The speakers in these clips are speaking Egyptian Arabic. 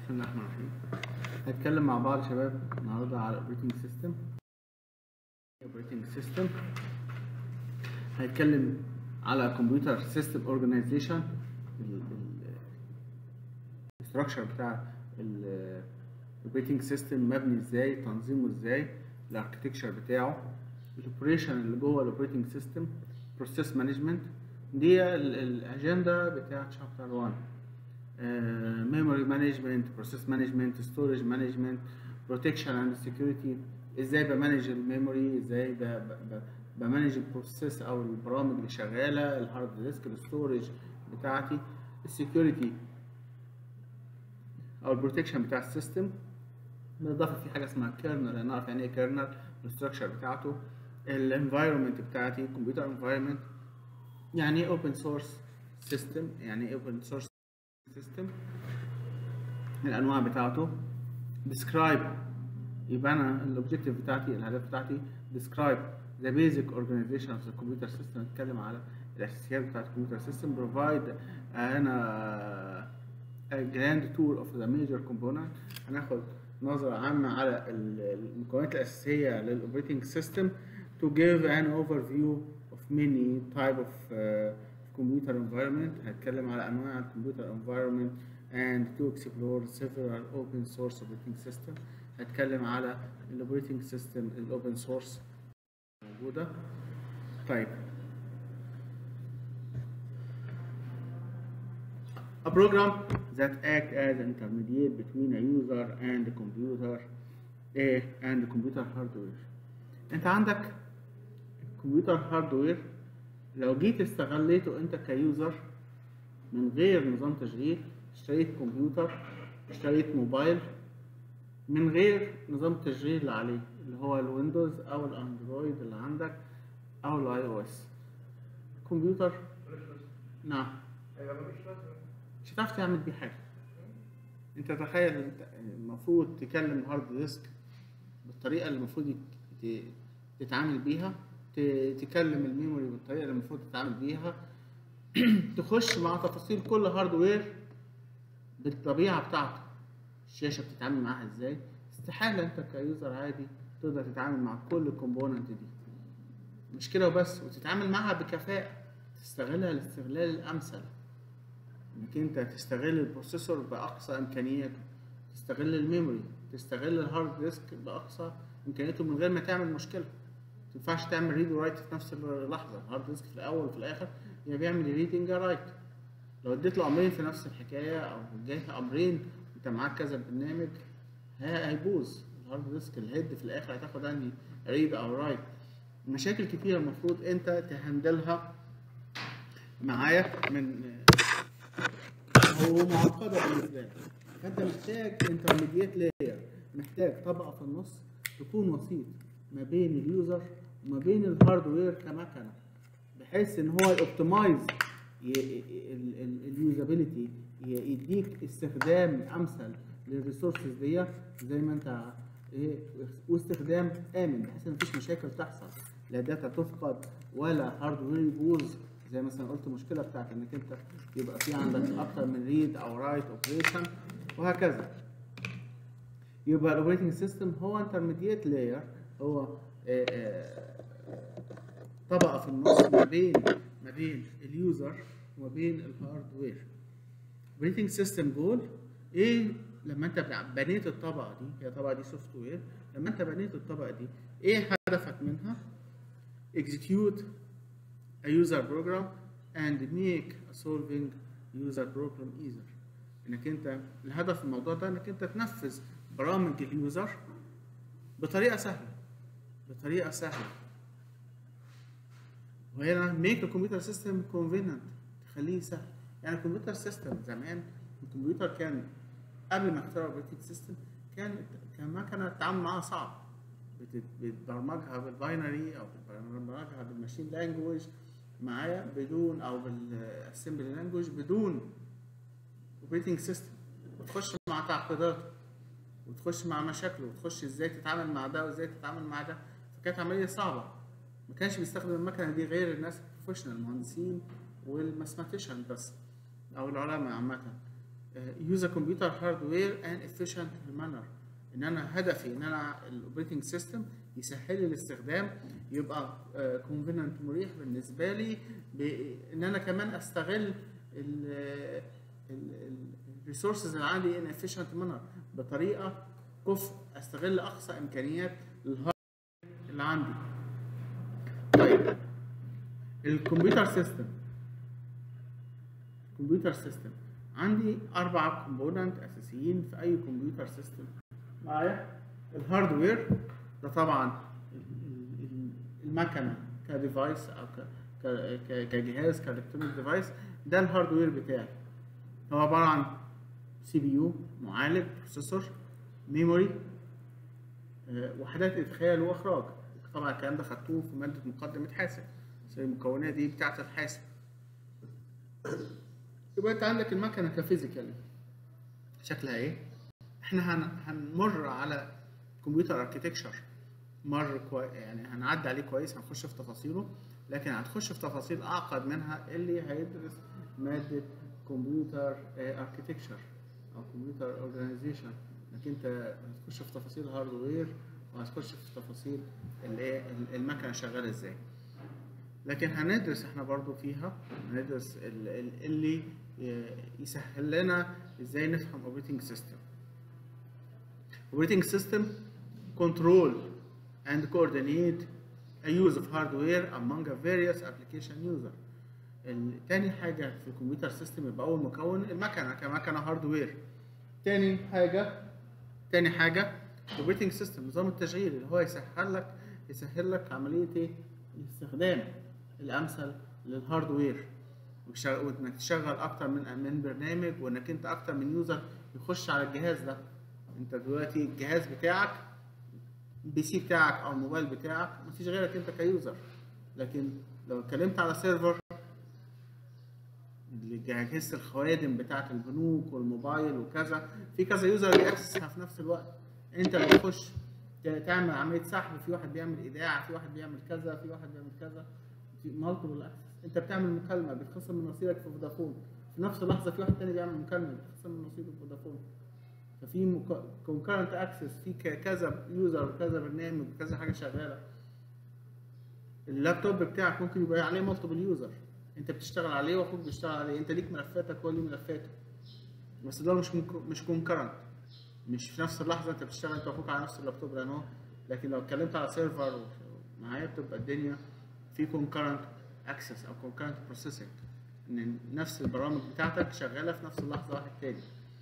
بسم الله الرحمن الرحيم هنتكلم مع بعض يا شباب النهارده على الاوبريتنج سيستم اوبريتنج سيستم هنتكلم على كمبيوتر سيستم اورجانيزيشن الاستراكشر بتاع الاوبريتنج سيستم مبني ازاي تنظيمه ازاي الاركتكشر بتاعه الاوبريشن اللي جوه الاوبريتنج سيستم بروسيس مانجمنت دي ال- الاجنده بتاعت شابتر 1 ميموري مانجمنت بروسيس مانجمنت ستورج مانجمنت بروتكشن اند سكيورتي ازاي بمانج الميموري ازاي ب- ب- ب- بمانج البروسيس او البرامج اللي شغاله الهارد ديسك الستورج بتاعتي السكيورتي او البروتكشن بتاع السيستم بالاضافه في حاجه اسمها كيرنل نعرف يعني ايه كيرنل الاستراكشر بتاعته الانفايرمنت بتاعتي كمبيوتر انفايرمنت يعني ايه اوبن سورس سيستم يعني ايه اوبن سورس سيستم الانواع بتاعته describe يبقى انا الاوبجيكتيف بتاعتي الهدف بتاعتي describe the basic organization of the computer system نتكلم على الاساسيات بتاعت الكمبيوتر سيستم provide انا a grand tour of the major component هناخد نظرة عامة على ال- المكونات الأساسية للأوبريتنج سيستم to give an overview of many type of uh, computer environment هنتكلم على أنواع الكمبيوتر environment and to explore several open source operating system هنتكلم على الاوبريتنج سيستم الاوبن سورس موجودة طيب A program that act as an intermediate between a user and a computer eh, and the computer hardware. انت عندك الكمبيوتر هاردوير لو جيت استغليته انت كيوزر من غير نظام تشغيل اشتريت كمبيوتر اشتريت موبايل من غير نظام التشغيل اللي عليه اللي هو الويندوز او الاندرويد اللي عندك او الاي او اس كمبيوتر نعم مش هتعرف تعمل بيه حاجه انت تخيل انت المفروض تكلم هارد ديسك بالطريقه اللي المفروض يت- ت- تتعامل بيها ت- تكلم الميموري بالطريقه اللي المفروض تتعامل بيها تخش مع تفاصيل كل هاردوير بالطبيعه بتاعته الشاشه بتتعامل معاها ازاي استحاله انت كيوزر عادي تقدر تتعامل مع كل الكومبوننت دي مش كده وبس وتتعامل معاها بكفاءه تستغلها الاستغلال الامثل انك انت تستغل البروسيسور باقصى امكانياته تستغل الميموري تستغل الهارد ديسك باقصى امكانياته من غير ما تعمل مشكله ما ينفعش تعمل ريد ورايت في نفس اللحظه الهارد ديسك في الاول وفي الاخر يا بيعمل ريدنج يا رايت لو اديت له امرين في نفس الحكايه او اديت امرين انت معاك كذا برنامج ها- هيبوظ الهارد ديسك الهيد في الاخر هتاخد انهي ريد او رايت مشاكل كتير المفروض انت تهندلها معايا من هو معقده بالنسبه لك فانت محتاج انترميديت لاير محتاج طبقه في النص تكون وسيط ما بين اليوزر وما بين الهاردوير كمكنه بحيث ان هو يوبتمايز اليوزابيلتي يديك استخدام امثل للريسورسز دي زي ما انت ايه واستخدام امن بحيث ان مفيش مشاكل تحصل لا داتا تفقد ولا هاردوير يبوظ زي مثلا قلت مشكله بتاعت انك انت يبقى في عندك اكتر من ريد او رايت اوبريشن وهكذا يبقى الاوبريتنج سيستم هو انترميديت لاير هو آه، آه، طبقه في النص ما بين ما بين اليوزر وما بين الهاردوير اوبريتنج سيستم جول ايه لما انت بنيت الطبقه دي هي الطبقه دي سوفت وير لما انت بنيت الطبقه دي ايه هدفك منها execute a user program and make a solving user problem easier انك انت الهدف من الموضوع ده انك انت تنفذ برامج اليوزر بطريقه سهله بطريقه سهله وهنا make a computer system convenient تخليه سهل يعني الكمبيوتر سيستم زمان الكمبيوتر كان قبل ما اخترعوا الاوبريتنج سيستم كان كان مكنه التعامل معاها صعب بت- بتبرمجها بالباينري او بتبرمجها بالماشين لانجوج معايا بدون او بالاسمبلي لانجوج بدون اوبريتنج سيستم وتخش مع تعقيداته وتخش مع مشاكله وتخش ازاي تتعامل مع ده وازاي تتعامل مع ده فكانت عمليه صعبه ما كانش بيستخدم المكنه دي غير الناس البروفيشنال المهندسين والماثماتيشن بس او العلماء عامه يوز كمبيوتر هاردوير ان efficient manner ان انا هدفي ان انا الاوبريتنج سيستم يسهل لي الاستخدام يبقى كونفيننت مريح بالنسبه لي ان انا كمان استغل الريسورسز اللي عندي ان efficient manner بطريقه كفء استغل اقصى امكانيات الهارد اللي عندي طيب الكمبيوتر سيستم الكمبيوتر سيستم عندي اربع كومبوننت اساسيين في اي كمبيوتر سيستم معايا الهاردوير ده طبعا المكنه كديفايس او كجهاز كالكترونيك ديفايس ده الهاردوير بتاعي هو عباره عن سي بي يو معالج بروسيسور ميموري وحدات ادخال واخراج طبعا الكلام ده خدتوه في ماده مقدمه حاسب زي المكونات دي بتاعه الحاسب يبقى انت عندك المكنه كفيزيكال شكلها ايه احنا هن... هنمر على كمبيوتر اركتكشر مر كوي... يعني هنعدي عليه كويس هنخش في تفاصيله لكن هتخش في تفاصيل اعقد منها اللي هيدرس ماده كمبيوتر اركتكشر او كمبيوتر اورجانيزيشن انك انت هتخش في تفاصيل هاردوير وهتخش في تفاصيل الايه المكنه شغاله ازاي لكن هندرس احنا برضو فيها هندرس اللي يسهل لنا ازاي نفهم اوبريتنج سيستم operating system control and coordinate a use of hardware among a various application user تاني حاجة في الكمبيوتر سيستم يبقى أول مكون المكنة كمكنة هاردوير تاني حاجة تاني حاجة اوبريتنج سيستم نظام التشغيل اللي هو يسهل لك يسهل لك عملية ايه؟ الاستخدام الأمثل للهاردوير وانك تشغل أكتر من من برنامج وانك انت أكتر من يوزر يخش على الجهاز ده انت دلوقتي الجهاز بتاعك البي سي بتاعك او الموبايل بتاعك مفيش غيرك انت كيوزر لكن لو اتكلمت على سيرفر اجهزه الخوادم بتاعه البنوك والموبايل وكذا في كذا يوزر بيأكسسها في نفس الوقت انت لو تخش تعمل عمليه سحب في واحد بيعمل ايداع في واحد بيعمل كذا في واحد بيعمل كذا في مالتيبل اكسس انت بتعمل مكالمه بيتخصم من رصيدك في فودافون في نفس اللحظه في واحد تاني بيعمل مكالمه بيتخصم من رصيده في فودافون ففي كونكرنت اكسس في كذا يوزر وكذا برنامج وكذا حاجه شغاله اللابتوب بتاعك ممكن يبقى عليه مالتيبل يوزر انت بتشتغل عليه واخوك بيشتغل عليه انت ليك ملفاتك هو ليه ملفاته بس ده مش مش كونكرنت مش في نفس اللحظه انت بتشتغل انت واخوك على نفس اللابتوب لان هو لكن لو اتكلمت على سيرفر معايا بتبقى الدنيا في كونكرنت اكسس او كونكرنت بروسيسنج ان نفس البرامج بتاعتك شغاله في نفس اللحظه واحد تاني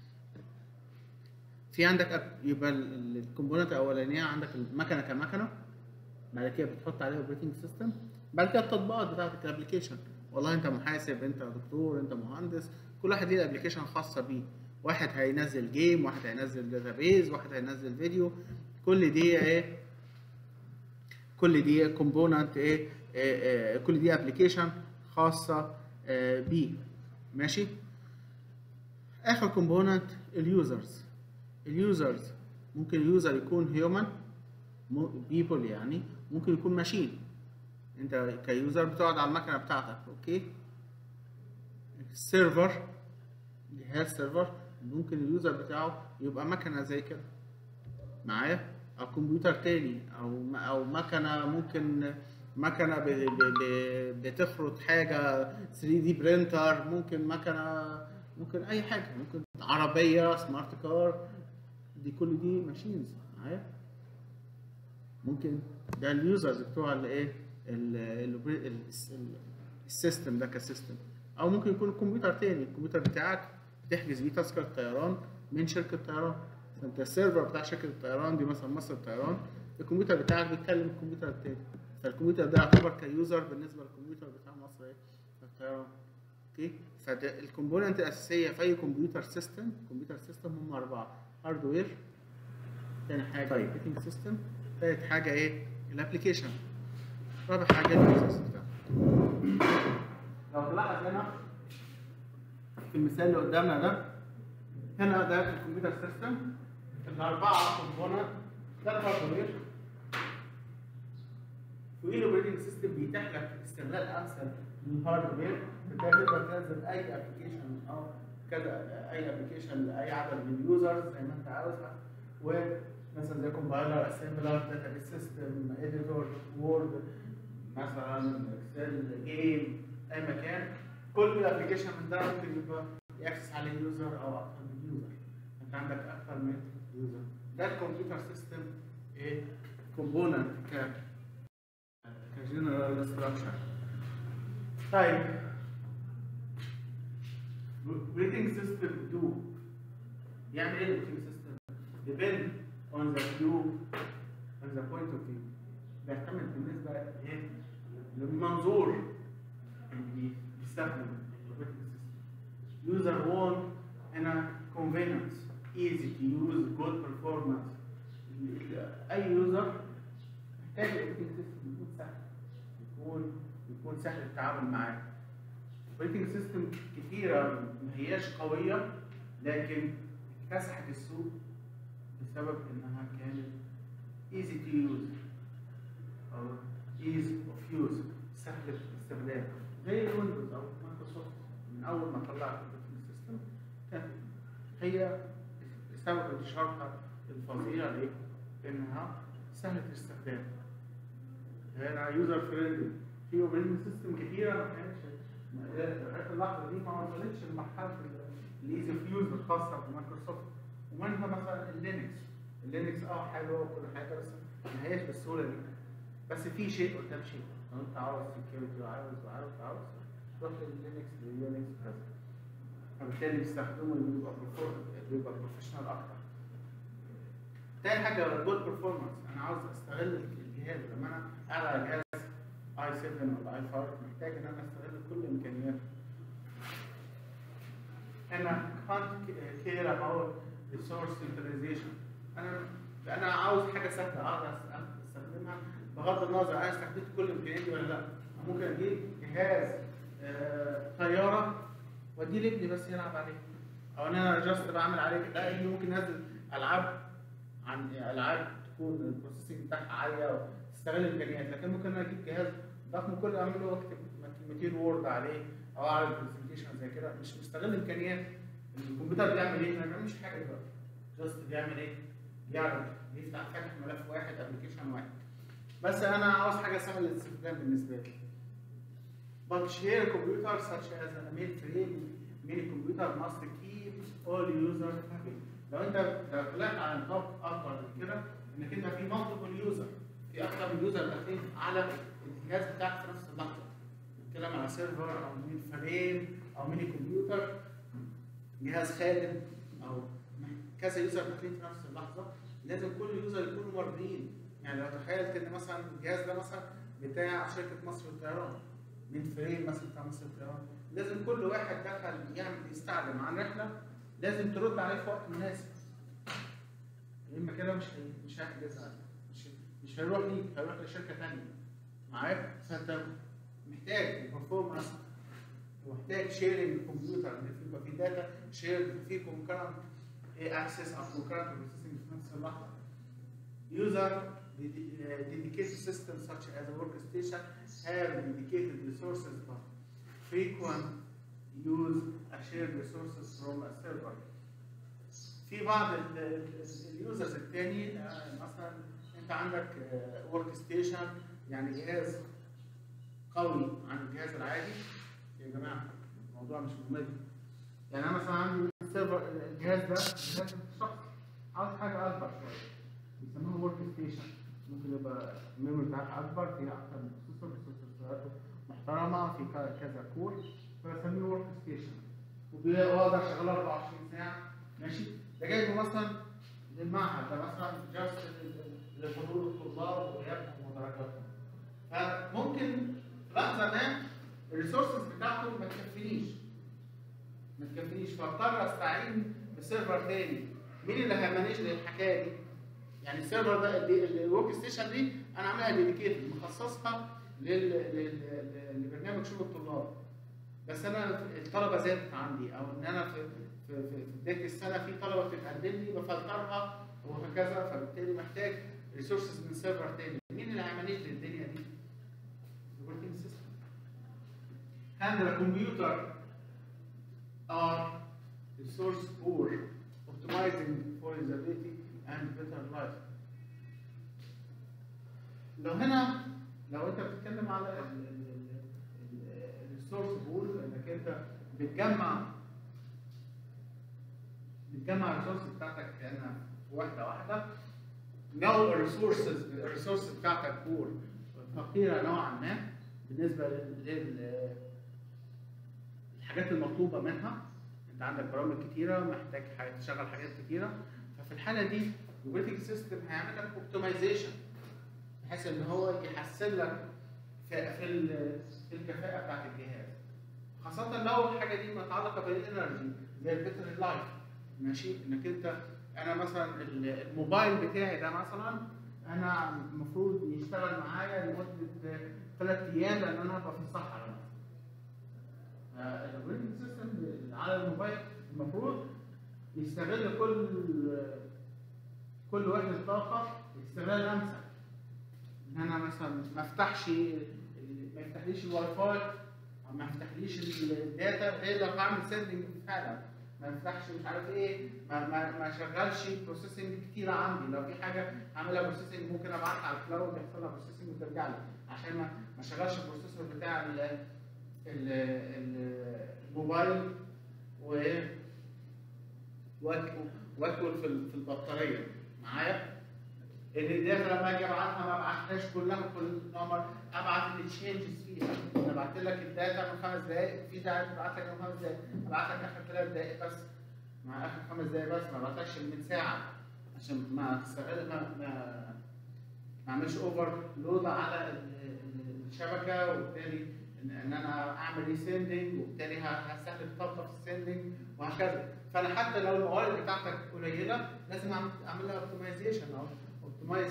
في عندك يبقى الكومبوننت الاولانيه عندك المكنه كمكنه بعد كده بتحط عليها اوبريتنج سيستم بعد كده التطبيقات بتاعتك الابلكيشن والله انت محاسب انت دكتور انت مهندس كل واحد ليه الابلكيشن خاصه بيه واحد هينزل جيم واحد هينزل داتابيز واحد هينزل فيديو كل دي ايه كل دي كومبوننت ايه, إيه, إيه كل دي ابلكيشن خاصه إيه بيه ماشي اخر كومبوننت اليوزرز اليوزرز ممكن اليوزر يكون هيومن بيبل يعني ممكن يكون ماشين انت كيوزر بتقعد على المكنه بتاعتك اوكي السيرفر جهاز سيرفر ممكن اليوزر بتاعه يبقى مكنه زي كده معايا او كمبيوتر تاني او او مكنه ممكن مكنه ب ب ب بتخرط حاجه 3 دي برينتر ممكن مكنه ممكن اي حاجه ممكن عربيه سمارت كار دي كل دي ماشينز معايا ممكن ده اليوزرز بتوع الايه السيستم ده كسيستم او ممكن يكون الكمبيوتر تاني الكمبيوتر بتاعك بتحجز بيه تذكره طيران من شركه طيران فانت السيرفر بتاع شركه الطيران دي مثلا مصر الطيران الكمبيوتر بتاعك بيتكلم الكمبيوتر التاني فالكمبيوتر ده يعتبر كيوزر بالنسبه للكمبيوتر بتاع مصر ايه الطيران اوكي فالكومبوننت الاساسيه في اي كمبيوتر سيستم كمبيوتر سيستم هم اربعه هاردوير تاني حاجه طيب. اوبريتنج سيستم تالت حاجه ايه الابلكيشن رابع حاجه اليوزرز لو تلاحظ هنا في المثال اللي قدامنا ده هنا ده الكمبيوتر سيستم الاربعه كومبوننت ده الهاردوير وايه الاوبريتنج سيستم بيتيح لك استغلال امثل للهاردوير فبالتالي تقدر تنزل اي ابلكيشن او كذا اي ابلكيشن لاي عدد من اليوزرز زي ما انت عاوزها ومثلا زي كومبايلر اسمبلر داتابيس سيستم اديتور وورد مثلا اكسل جيم اي مكان كل ابلكيشن من ده ممكن يبقى ياكسس عليه يوزر او اكثر من يوزر انت عندك اكثر من يوزر ده الكمبيوتر سيستم ايه كومبوننت ك كجنرال ستراكشر طيب rating system do يعمل ايه rating system depend on the view on the point of view بيعتمد بالنسبه ايه للمنظور اللي بيستخدم الريتنج سيستم user want in a convenience easy to use good performance اي يوزر محتاج الريتنج سيستم يكون سهل يكون يكون سهل التعامل معاه الريتنج سيستم كتيره ما هياش قويه لكن اكتسحت السوق بسبب انها كانت easy to use او ease of use سهل الاستخدام زي الويندوز او مايكروسوفت من اول ما طلعت الريتنج سيستم كانت هي سبب انتشارها الفظيع ليه؟ انها سهله الاستخدام هي يوزر فريندلي في اوبريتنج سيستم كتيره ما كانتش لغايه اللحظه دي ما وصلتش لمرحله الايزي اوف يوز الخاصه بمايكروسوفت ومنها مثلا اللينكس اللينكس اه حلوه وكل حاجه بس ما هياش بالسهوله دي بس في شيء قدام شيء لو انت عاوز سكيورتي وعاوز وعاوز وعاوز تروح لللينكس لليونكس كذا فبالتالي بيستخدموا اللي بيبقى بيبقى بروفيشنال اكتر تاني حاجه الجود برفورمانس انا عاوز استغل الجهاز لما انا قاعد على جهاز اي 7 ولا اي 5 محتاج ان انا استغل كل امكانياته انا كانت كير اباوت ريسورس سنتراليزيشن انا انا عاوز حاجه سهله اقدر استخدمها بغض النظر انا استخدمت كل امكانياتي ولا لا ممكن اجيب جهاز آه طياره واديه لابني بس يلعب عليه او ان انا جاست بعمل عليه لا ابني ممكن ينزل العاب عن العاب تكون البروسيسنج بتاعها عاليه وتستغل الامكانيات لكن ممكن انا اجيب جهاز ضخم كل اعمل له واكتب كلمتين وورد عليه او اعمل برزنتيشن زي كده مش مستغل امكانيات الكمبيوتر بيعمل ايه؟ ما بيعملش حاجه دلوقتي جاست بيعمل ايه؟ بيعرض بيفتح فتح ملف واحد ابلكيشن واحد بس انا عاوز حاجه سهله للاستخدام بالنسبه لي But share computer such as a mainframe mini computer must keep all users happy. لو انت لو طلعت على نطاق اكبر من كده انك انت في مالتيبل يوزر في اكتر من يوزر داخلين على الجهاز بتاعك في نفس اللحظه. بتتكلم على سيرفر او مين فريم او ميني كمبيوتر جهاز خادم او كذا يوزر داخلين في نفس اللحظه لازم كل يوزر يكونوا مرضيين يعني لو تخيلت ان مثلا الجهاز ده مثلا بتاع شركه مصر للطيران من فريم مثلا بتاع مصر للطيران لازم كل واحد دخل يعمل يستعلم عن رحله لازم ترد عليه في وقت مناسب اما كده مش هي مش هيحجز عليك مش مش هيروح ليك هيروح لشركه ثانيه معاك فانت محتاج برفورمانس ومحتاج شيرنج كمبيوتر ان يبقى في داتا شير في كونكرنت اكسس او كونكرنت بروسيسنج في نفس اللحظه يوزر dedicated systems such as a workstation have dedicated resources but frequent use a shared resources from a server. في بعض اليوزرز التاني مثلا انت عندك ورك ستيشن يعني جهاز قوي عن الجهاز العادي يا جماعه الموضوع مش ممل يعني انا مثلا عندي السيرفر الجهاز ده جهاز شخص عاوز حاجه اكبر شويه بيسموها ورك ستيشن ممكن يبقى الميموري بتاعتها اكبر فيها اكتر من بروسيسور بروسيسور محترمه في كذا كور فبسميه ورك ستيشن واقدر اشغله 24 ساعه ماشي ده جايبه مثلا للمعهد ده مثلا جاست لحضور الطلاب وغيابهم ودرجاتهم فممكن في لحظه ما الريسورسز بتاعته ما تكفينيش ما تكفينيش فاضطر استعين بسيرفر تاني مين اللي هيمانج لي الحكايه دي؟ يعني السيرفر ده الورك ستيشن دي انا عاملها ديديكيتد مخصصها لل... لل... لبرنامج شؤون الطلاب بس انا الطلبه زادت عندي او ان انا في في في بدايه السنه في طلبه بتتقدم لي بفلترها وهكذا فبالتالي محتاج ريسورسز من سيرفر تاني مين اللي هيمانج لي الدنيا دي؟ الوركينج سيستم handle a computer are resource poor optimizing for usability and better life لو هنا لو انت بتتكلم على الريسورس بول انك انت بتجمع بتجمع الريسورس بتاعتك كانها واحده واحده لو الريسورسز الريسورس بتاعتك بور فقيره نوعا ما بالنسبه لل الحاجات المطلوبه منها انت عندك برامج كتيره محتاج حاجة- تشغل حاجات كتيره ففي الحاله دي الاوبريتنج سيستم هيعمل لك اوبتمايزيشن بحيث ان هو يحسن لك في في, ال- في الكفاءه بتاعت الجهاز خاصه لو الحاجه دي متعلقه بالانرجي زي البيتر لايف ماشي انك انت انا مثلا ال- الموبايل بتاعي ده مثلا انا المفروض يشتغل معايا لمده ثلاث ايام لان انا هبقى في الصحراء مثلا الاوبريتنج سيستم على الموبايل المفروض يستغل كل كل وحده طاقه استغلال امثل ان انا مثلا ما افتحش ما يفتحليش الواي فاي او ما يفتحليش الداتا غير لو هعمل سيرفنج فعلا ما يفتحش مش عارف ايه ما ما ما شغلش بروسيسنج كتيره عندي لو في حاجه اعملها بروسيسنج ممكن ابعتها على الكلاود يحصل لها بروسيسنج وترجع لي عشان ما ما شغلش البروسيسور بتاع ال ال ال الموبايل و واكل واكل في ال- في البطاريه معايا ان الداتا لما اجي ابعتها ما ابعتهاش كلها كل نمر ابعت التشينجز فيها انا بعت لك الداتا من خمس دقائق في داتا تبعت لك من خمس دقائق ابعت لك اخر ثلاث دقائق بس مع اخر خمس دقائق بس ما ابعتلكش من ساعه عشان ما تستغل ما ما ما اعملش اوفر لود على ال- ال- الشبكه وبالتالي ان إن انا اعمل ريسندنج وبالتالي ه- هستهلك طاقه في السندنج وهكذا فانا حتى لو الموارد بتاعتك قليله لازم أعمل- اعمل لها اوبتمايزيشن او اوبتمايز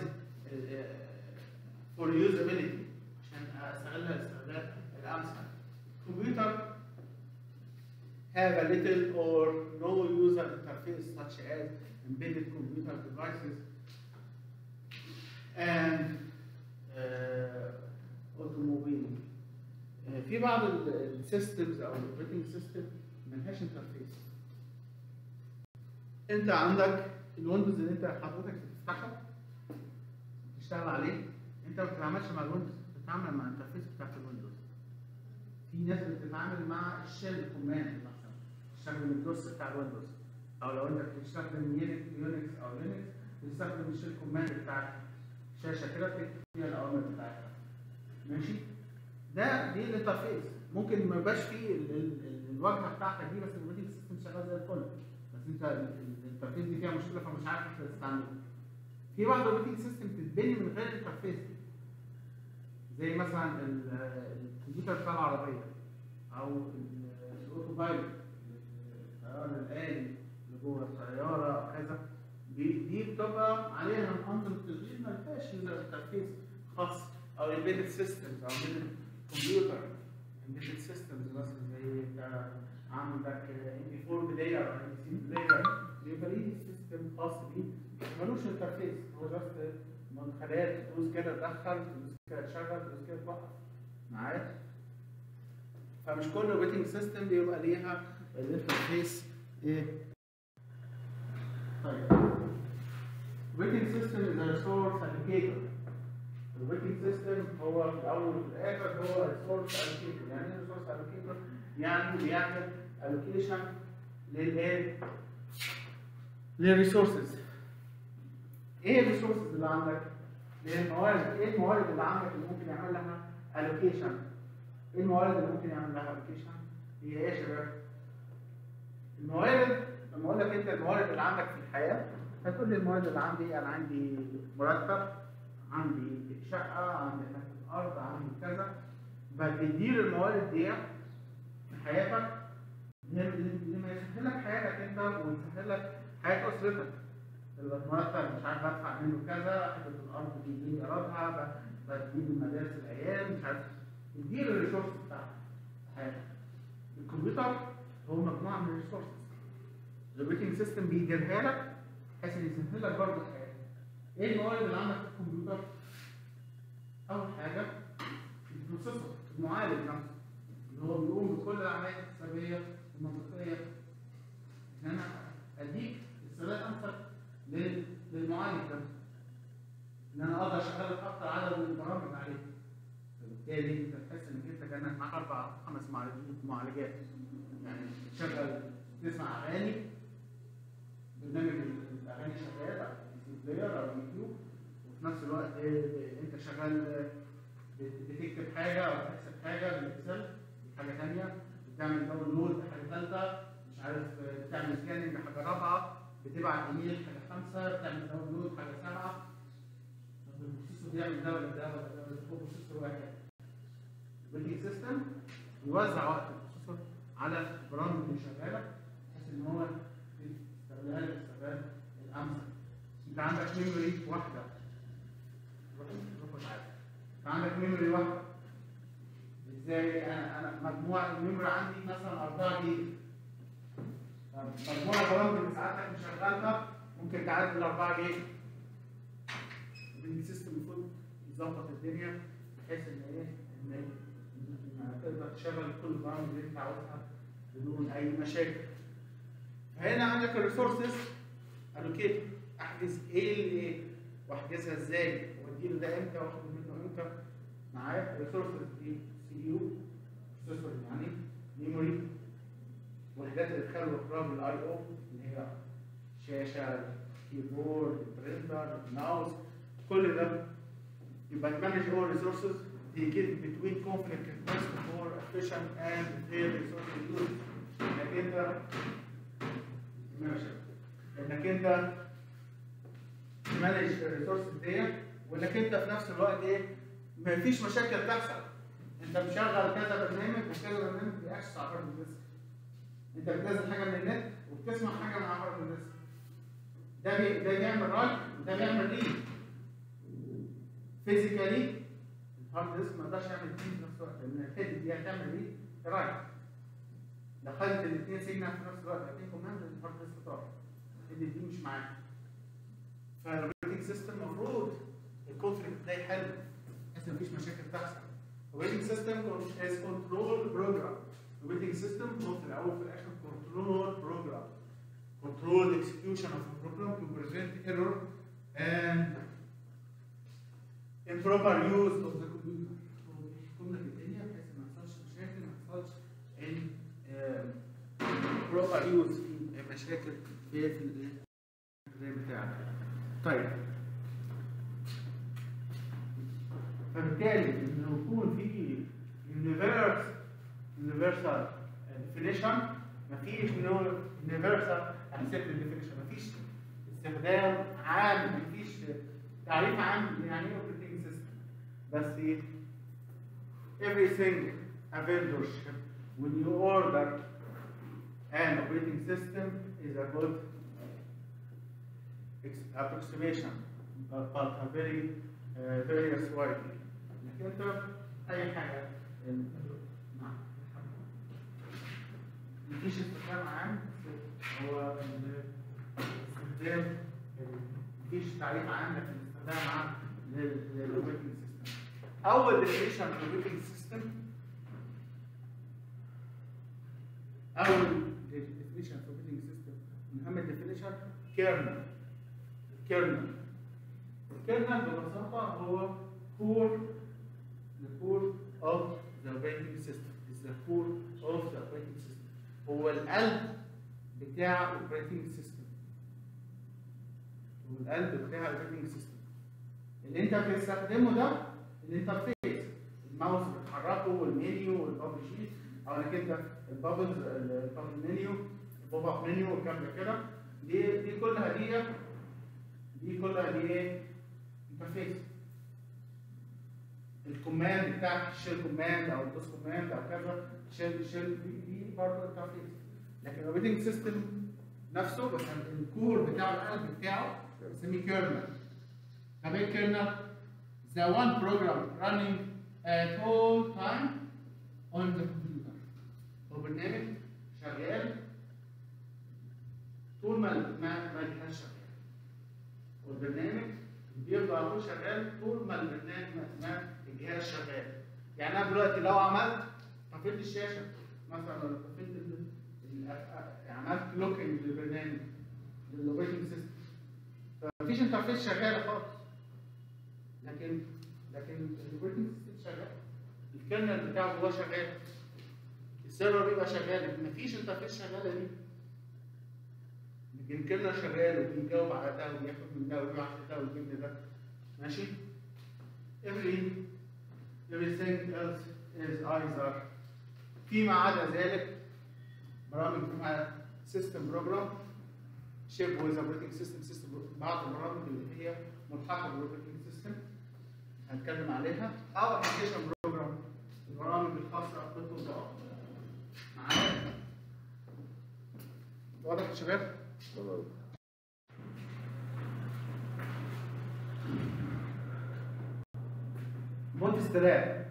فور يوزابيلتي عشان استغلها الاستغلال الامثل كمبيوتر have a little or no user interface such as embedded computer devices and uh, automobile. آه، في بعض السيستمز او الاوبريتنج سيستم ملهاش انترفيس. انت عندك الويندوز اللي انت حضرتك بتفتحه تشتغل عليه انت ما بتتعاملش مع الويندوز بتتعامل مع الانترفيس بتاعت الويندوز. في ناس بتتعامل مع الشيل كوماند مثلا تستخدم الدوس بتاع الويندوز او لو انت بتستخدم يونكس او لينكس بتستخدم الشيل كوماند بتاعت شاشه كده تكتب فيها الاوامر بتاعتها ماشي ده دي الانترفيس ممكن ما يبقاش فيه ال- ال- ال- الواجهه بتاعتك دي بس الاوبريتنج سيستم شغال زي الفل بس انت ال- ال- الانترفيس دي فيها مشكله فمش عارف انت تستعملها في بعض الاوبريتنج سيستم بتتبني من غير الانترفيس دي زي مثلا ال- الكمبيوتر بتاع العربيه او ال- الاوتو بايلوت الطيار الالي اللي جوه السياره او كذا دي دي بتبقى عليها انظمه تشغيل ما فيهاش انترفيس خاص او embedded systems او embedded كمبيوتر embedded systems مثلا زي بتاع عندك ام بي 4 بلاير او ام سي بلاير بيبقى ليه سيستم خاص بيه ملوش انترفيس هو جاست مدخلات تدوس كده تدخل تدوس كده تشغل تدوس كده توقف معايا فمش كل اوبريتنج سيستم بيبقى ليها الانترفيس ايه طيب operating system is a resource allocator الويتنج سيستم هو في الاول وفي الاخر هو ريسورس الوكيتور يعني ايه ريسورس الوكيتور؟ يعني بيعمل الوكيشن للايه؟ للريسورسز ايه الريسورسز اللي عندك؟ ايه الموارد؟ ايه الموارد اللي عندك اللي ممكن يعمل لها الوكيشن؟ ايه الموارد اللي ممكن يعمل لها الوكيشن؟ هي ايه يا شباب؟ الموارد لما اقول لك انت الموارد اللي عندك في الحياه هتقول لي الموارد اللي عندي انا عندي مرتب عندي شقه عندي حته ارض عندي كذا بتدير الموارد دي في حياتك لما يسهل لك حياتك انت ويسهل لك حياه اسرتك المرتب مش عارف بدفع منه كذا حته الارض دي دي ايرادها بجيب المدارس العيال مش عارف تدير الريسورس بتاعتك في حياتك الكمبيوتر هو مجموعه من الريسورسز الاوبريتنج سيستم بيديرها لك بحيث ان يسهل لك برضه حياتك ايه الموارد اللي عندك في الكمبيوتر؟ اول حاجه البروسيسور المعالج نفسه اللي هو بيقوم بكل العمليات الحسابيه المنطقيه ان انا اديك استغلال امثل لل- للمعالج ده ان انا اقدر اشغل اكتر عدد من البرامج عليه فبالتالي انت تحس انك انت كانك معاك اربع خمس معالجات معالجات يعني تشغل تسمع اغاني برنامج الاغاني شغال او بلاير او يوتيوب وفي نفس الوقت انت شغال بت- بتكتب حاجه او بتحسب حاجه بالاكسل دي حاجه ثانيه بتعمل داونلود حاجه ثالثه مش عارف بتعمل سكاننج حاجه رابعه بتبعت ايميل حاجه خمسه بتعمل داونلود حاجه سبعه طب البروسيسور بيعمل ده ولا ده ولا ده ولا ده هو بروسيسور واحد الويتنج سيستم يوزع وقت البروسيسور على البرامج اللي شغاله بحيث ان هو يستغلها لك الاستغلال الامثل انت عندك ميموري واحده روح روح تعالى انت عندك ميموري واحده ازاي انا انا مجموع الميموري عندي مثلا 4 جيجا طب مجموع البرامج اللي ساعتك مشغلها ممكن تعدي ال 4 جيجا السيستم المفروض يظبط الدنيا بحيث ان ايه ان إن تقدر تشغل كل البرامج اللي انت عاوزها بدون اي مشاكل فهنا عندك الريسورسز الوكيت احجز ايه لايه واحجزها ازاي واديله ده امتى واخد منه امتى معايا الريسورسز دي سي يو بروسيسور يعني ميموري وحدات الادخال والاخراج الاي او اللي هي شاشه كيبورد برينتر ماوس كل ده يبقى manage all resources they get between conflict requests for efficient and fair resource use انك انت ماشي انك انت تمانج الريسورسز ديت وانك انت في نفس الوقت ايه ما فيش مشاكل تحصل انت مشغل كذا برنامج وكذا برنامج بيأكسس على هارد ديسك انت بتنزل حاجه من النت وبتسمع حاجه من على هارد ديسك ده بي ده بيعمل رايت وده بيعمل ريد فيزيكالي الهارد ديسك ما يقدرش يعمل الاثنين في نفس الوقت لان الهيد دي هتعمل ريد رايت دخلت الاثنين سيجنال في نفس الوقت الاثنين كوماند الهارد ديسك طار الهيد دي مش معاك فالريتنج سيستم المفروض الكونفليكت ده يحل بحيث مفيش مشاكل تحصل الريتنج سيستم از كنترول بروجرام الريتنج سيستم هو في الاول وفي الاخر كنترول بروجرام control execution of a program to prevent error and improper use of the computer. كنا في الدنيا بحيث ما يحصلش مشاكل ما يحصلش ان proper use في مشاكل في في ال- بتاعك. طيب فبالتالي انه يكون في universal universal definition مفيش universal accepted definition مفيش استخدام عام مفيش تعريف عام يعني ايه operating system بس ايه everything a vendor when you order an operating system is a good ex- approximation but, but a very uh, various widely لكن انت اي حاجه ال- نعم مفيش استخدام عام بس هو ال- الاستخدام مفيش تعريف عام لكن استخدام عام للاوبريتنج سيستم اول ديفينيشن للاوبريتنج سيستم اول ديفينيشن في الاوبريتنج سيستم من اهم الديفينيشن كيرنل الكيرنل الكيرنل ببساطه هو core the core of the operating system is the core of the operating system هو القلب بتاع الاوبريتنج سيستم هو القلب بتاع الاوبريتنج سيستم اللي انت بتستخدمه ده الانترفيس الماوس بتحركه والمنيو والبابل شيت او انك انت البابلز البابل منيو البوب اب منيو والكلام ده كده دي دي كلها دي دي كلها دي ايه؟ انترفيس الكوماند بتاعك الشيل كوماند او الدوس كوماند او كذا شيل شيل دي دي برضه انترفيس لكن الاوبريتنج سيستم نفسه بس الكور بتاع القلب بتاعه بنسميه كيرنل طب ايه كيرنل؟ The one program running at all time on the computer هو برنامج شغال طول ما ما ما الجهاز شغال والبرنامج بيفضل على طول شغال طول ما البرنامج ما- ما الجهاز شغال يعني انا دلوقتي لو عملت طفيت الشاشه مثلا لو طفيت ال- ال- عملت لوكينج للبرنامج للاوبريتنج سيستم فمفيش انترفيس شغاله خالص لكن لكن الاوبريتنج سيستم شغال الكيرنل بتاعه جواه شغال السيرفر بيبقى شغال لكن مفيش انترفيس شغاله دي لكن الكيرنل شغال وبيجاوب على ده وبياخد من ده ويبعت ده ويجيب لي ده ماشي every everything else is either فيما عدا ذلك برامج اسمها سيستم بروجرام شيب ويز اوبريتنج سيستم سيستم بعض البرامج اللي هي ملحقه بالاوبريتنج سيستم هنتكلم عليها او ابلكيشن بروجرام البرامج الخاصه بالتطبيقات معايا واضح يا شباب؟ Bootstrap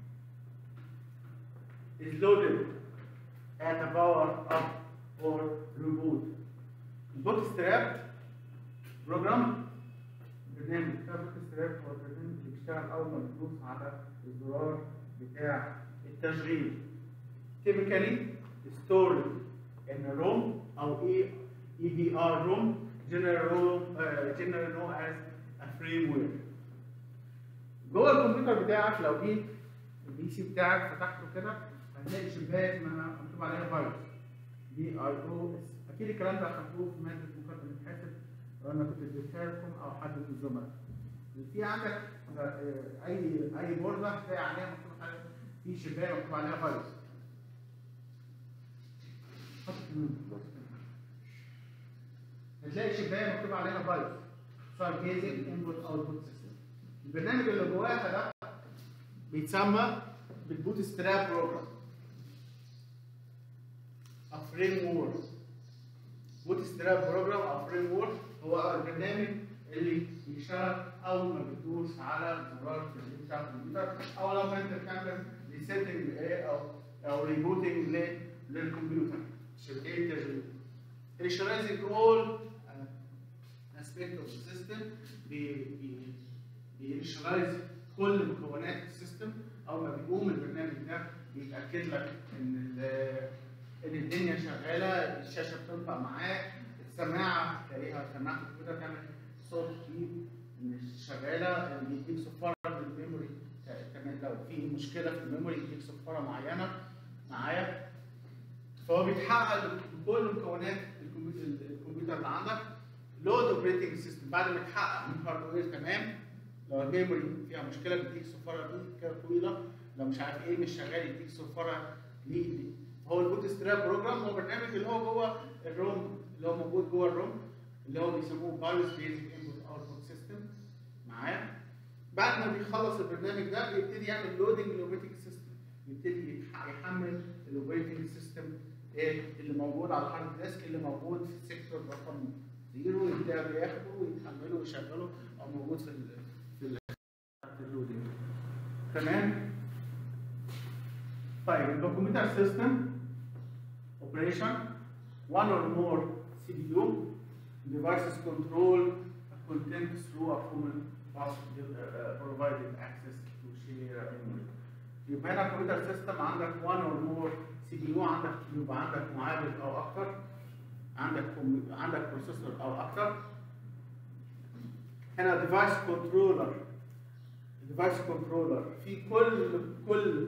is loaded at a power up or reboot. Bootstrap program برنامج بتاع Bootstrap هو البرنامج اللي بيشتغل أول ما بتدوس على الزرار بتاع التشغيل. Typically stored in a ROM أو EVR ROM generally uh, generally known as a framework. جوه الكمبيوتر بتاعك لو جيت البي سي بتاعك فتحته كده هتلاقي شباك مكتوب عليها فيروس دي اي او اس اكيد الكلام ده اخدتوه في ماده مقدمه حاسب لو انا كنت اديتها لكم او حد من الزملاء في عندك اي اي بورده هتلاقي عليها مكتوب عليها في شباك مكتوب عليها فيروس هتلاقي شباك مكتوب عليها فيروس صار بيزك انبوت اوتبوت سيستم البرنامج اللي جواها ده بيتسمى بالبوت ستراب بروجرام او فريم وورك بوت ستراب بروجرام او فريم وورك هو البرنامج اللي بيشتغل اول ما بتدوس على زرار التشغيل بتاع الكمبيوتر او لو انت بتعمل ريسيتنج او او ريبوتنج للكمبيوتر شبكيه تشغيل initializing all uh, aspect of the system بينشلايز كل مكونات السيستم اول ما بيقوم البرنامج ده بيتاكد لك ان ان الدنيا شغاله الشاشه بتنطق معاك السماعه تلاقيها سماعه الكمبيوتر تعمل صوت جديد ان شغاله بيديك صفاره للميموري كمان لو في مشكله في الميموري يديك صفاره معينه معايا فهو بيتحقق بكل مكونات الكمبيوتر اللي عندك لود اوبريتنج سيستم بعد ما يتحقق من هاردوير تمام لو الميموري فيها مشكله بيديك صفاره كده طويله لو مش عارف ايه مش شغال يديك صفاره ليه هو البوت ستراب بروجرام هو برنامج اللي هو جوه الروم اللي هو موجود جوه الروم اللي هو بيسموه بايوس بيزك انبوت اوتبوت سيستم معايا بعد ما بيخلص البرنامج ده بيبتدي يعمل لودنج للاوبريتنج سيستم يبتدي يحمل الاوبريتنج سيستم ايه اللي موجود على الهارد ديسك اللي موجود في السيكتور رقم زيرو يبدأ ياخده ويحمله ويشغله او موجود في ال في ال اللودنج تمام طيب الكمبيوتر سيستم اوبريشن one or more CPU devices control content through a common bus uh, provided access to share memory يبقى هنا الكمبيوتر سيستم عندك one or more CPU عندك يبقى عندك معالج او اكتر عندك عندك بروسيسور او اكتر هنا ديفايس كنترولر ديفايس كنترولر في كل كل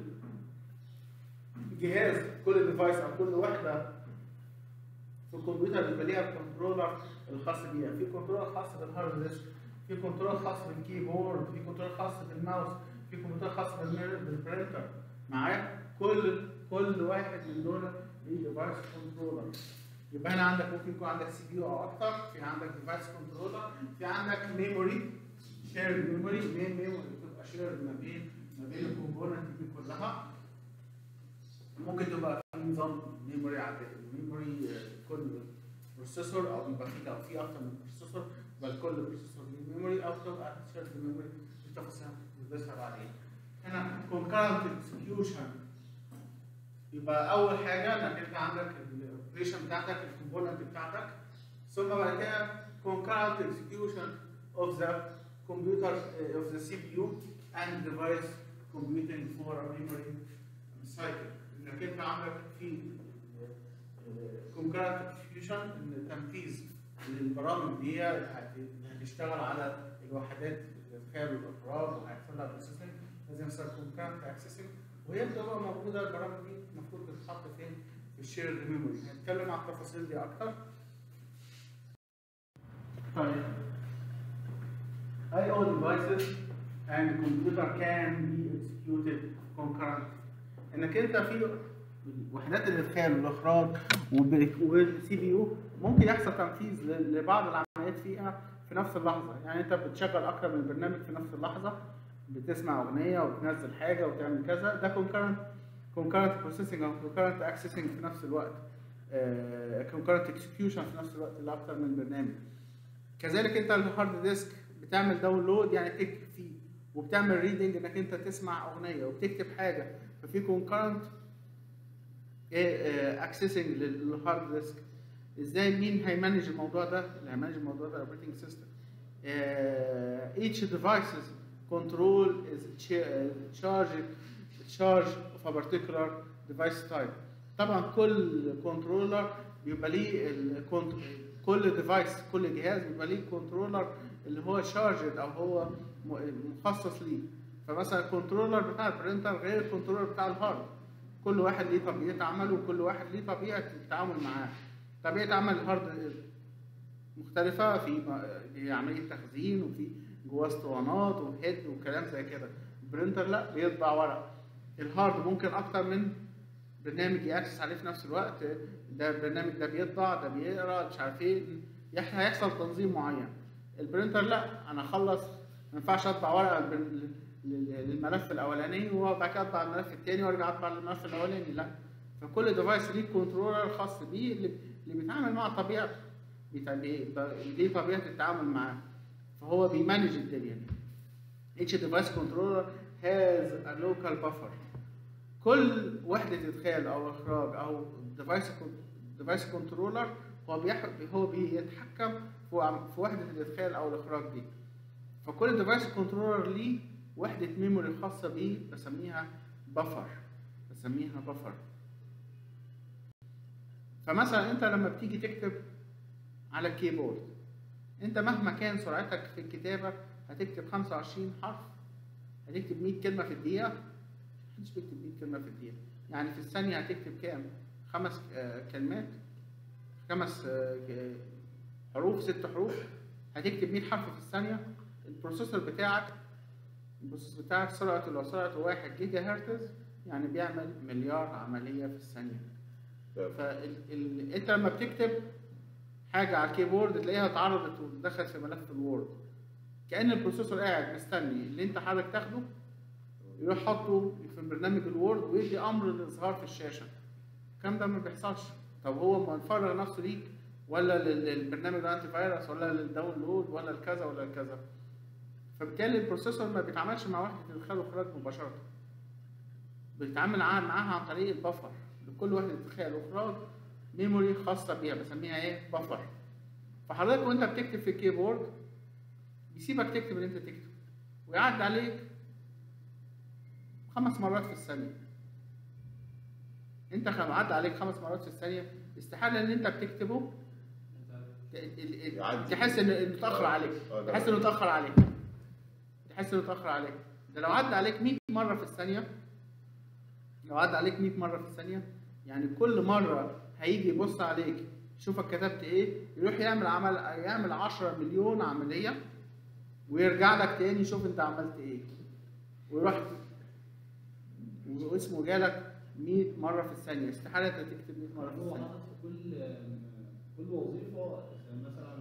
جهاز كل ديفايس او كل وحده في الكمبيوتر بيبقى ليها الكنترولر الخاص بيها في كنترولر خاص بالهارد ديسك في كنترولر خاص بالكيبورد في كنترولر خاص بالماوس في كنترولر خاص بالبرنتر معايا كل كل واحد من دول ليه ديفايس كنترولر يبقى هنا عندك ممكن يكون عندك سي بي يو او اكتر في عندك ديفايس كنترولر في عندك ميموري شيرد ميموري مين ميموري بتبقى شيرد ما بين ما بين الكومبوننت دي كلها ممكن تبقى في نظام ميموري عادي ميموري كل بروسيسور او بيبقى في لو في اكتر من بروسيسور بل كل بروسيسور ليه ميموري او تبقى شيرد ميموري التفاصيل بندرسها بعدين هنا concurrent execution يبقى اول حاجه انك انت عندك الاوبريشن بتاعتك الكومبوننت بتاعتك ثم بعد كده concurrent execution of the computer uh, of the CPU and device computing for a memory cycle انك انت عندك في كونكرنت اكسكيوشن ان تنفيذ للبرامج دي هت- هتشتغل على الوحدات الادخال والاخراج وهيحصل لها بروسيسنج لازم يحصل كونكرنت اكسسنج وهي بتبقى موجوده البرامج دي المفروض تتحط فين؟ في الشيرد ميموري هنتكلم على التفاصيل دي اكتر طيب I.O. devices and computer can be executed concurrently. انك انت في وحدات الادخال والاخراج والسي بي يو ممكن يحصل تنفيذ ل- لبعض العمليات فيها في نفس اللحظه، يعني انت بتشغل اكتر من برنامج في نفس اللحظه بتسمع اغنيه وتنزل حاجه وتعمل كذا ده concurrent concurrent processing او concurrent accessing في نفس الوقت آه، concurrent execution في نفس الوقت لاكتر من برنامج. كذلك انت الهارد ديسك بتعمل داونلود يعني تكتب فيه وبتعمل ريدنج انك انت تسمع اغنيه وبتكتب حاجه ففي كونكرنت اكسسنج للهارد ديسك ازاي مين هيمانج الموضوع ده اللي هيمانج الموضوع ده الاوبريتنج سيستم each devices control is cha- charge charge of a particular device type طبعا كل كنترولر بيبقى ليه ال- كنت- كل ديفايس كل جهاز بيبقى ليه كنترولر اللي هو شارجد او هو م- مخصص ليه فمثلا الكنترولر بتاع البرينتر غير الكنترولر بتاع الهارد كل واحد ليه طبيعه عمله وكل واحد ليه طبيعه التعامل معاه طبيعه عمل الهارد مختلفة في م- في عملية تخزين وفي جواه اسطوانات وهيد وكلام زي كده البرينتر لا بيطبع ورق الهارد ممكن أكتر من برنامج يأكسس عليه في نفس الوقت ده البرنامج ده بيطبع ده بيقرا مش عارف ايه يح- هيحصل تنظيم معين البرينتر لا انا اخلص ما ينفعش اطبع ورقه لل- لل- للملف الاولاني وبعد كده اطبع الملف الثاني وارجع اطبع الملف الاولاني لا فكل ديفايس ليه كنترولر خاص بيه اللي اللي بيتعامل مع طبيعته بيتع- بي- ب- دي طبيعه التعامل معاه فهو بيمانج الدنيا دي each device controller has a local buffer كل وحدة إدخال أو إخراج أو device con- device controller هو بيح... هو بيتحكم في عم- في وحدة الإدخال أو الإخراج دي فكل device controller ليه وحدة ميموري خاصة بيه بسميها buffer بسميها buffer فمثلا أنت لما بتيجي تكتب على الكيبورد انت مهما كان سرعتك في الكتابه هتكتب 25 حرف هتكتب 100 كلمه في الدقيقه محدش بيكتب 100 كلمه في الدقيقه يعني في الثانيه هتكتب كام خمس آه، كلمات خمس آه، ك- حروف ست حروف هتكتب 100 حرف في الثانيه البروسيسور بتاعك البروسيسور بتاعك سرعته لو سرعته 1 جيجا هرتز يعني بيعمل مليار عمليه في الثانيه فانت لما بتكتب حاجه على الكيبورد تلاقيها اتعرضت ودخلت في ملف الوورد كان البروسيسور قاعد مستني اللي انت حضرتك تاخده يروح حاطه في برنامج الوورد ويدي امر للاظهار في الشاشه الكلام ده ما بيحصلش طب هو مفرغ نفسه ليك ولا لل- للبرنامج ده انتي فيروس ولا للداونلود ولا الكذا ولا الكذا فبالتالي البروسيسور ما بيتعاملش مع وحده الادخال والاخراج مباشره بيتعامل مع- معاها عن طريق البفر لكل وحده ادخال واخراج ميموري خاصه بيها بسميها ايه بفر فحضرتك وانت بتكتب في الكيبورد بيسيبك تكتب اللي انت تكتبه ويعدي عليك خمس مرات في الثانيه انت خم عدى عليك خمس مرات في الثانيه استحاله ان انت بتكتبه ت- ال- ال- يعدي. تحس ان إنه اتاخر آه. عليك آه، لا. تحس انه اتاخر عليك تحس انه اتاخر عليك ده لو عدى عليك 100 مره في الثانيه لو عدى عليك 100 مره في الثانيه يعني كل مره هيجي يبص عليك يشوفك كتبت ايه يروح يعمل عمل يعمل 10 مليون عمليه ويرجع لك تاني يشوف انت عملت ايه ويروح واسمه جالك 100 مره في الثانيه استحاله انت تكتب 100 مره في هو الثانيه حاطط في كل كل وظيفه مثلا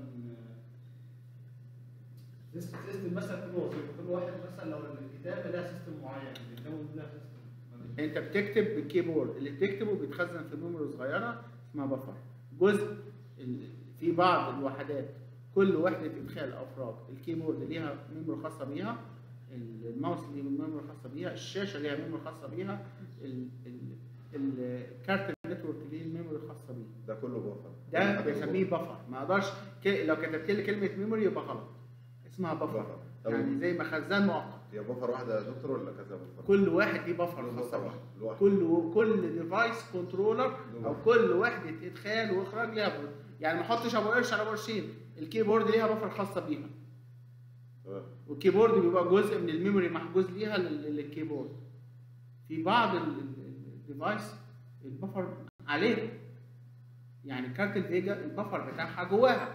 سيستم سيستم مثلا كل وظيفه كل واحد مثلا لو الكتابه لها سيستم معين الداون لها سيستم انت بتكتب بالكيبورد اللي بتكتبه بيتخزن في ميموري صغيره اسمها بفر جزء ال- في بعض الوحدات كل وحده ادخال او اخراج الكيبورد ليها ميموري خاصه بيها الماوس ليه ميموري خاصه بيها الشاشه ليها ميموري خاصه بيها ال- ال- الكارت النتورك ليه ميموري خاصه بيه ده كله بفر ده بنسميه بفر ما اقدرش ك- لو كتبت لي كلمه ميموري يبقى غلط اسمها بفر بفر. طب يعني زي مخزن مؤقت هي بفر واحده يا دكتور ولا كذا بفر؟ كل واحد ليه بفر كل خاصه بفر بيه واحد لوحده. كل كل ديفايس كنترولر له او بفر. كل وحده ادخال واخراج ليها بفر يعني ما احطش ابو قرش على ابو قرشين الكيبورد ليها بفر خاصه بيها تمام والكيبورد بيبقى جزء من الميموري محجوز ليها لل- للكيبورد في بعض ال- ال- الديفايس البفر عليه يعني كارت الفيجا البفر بتاعها جواها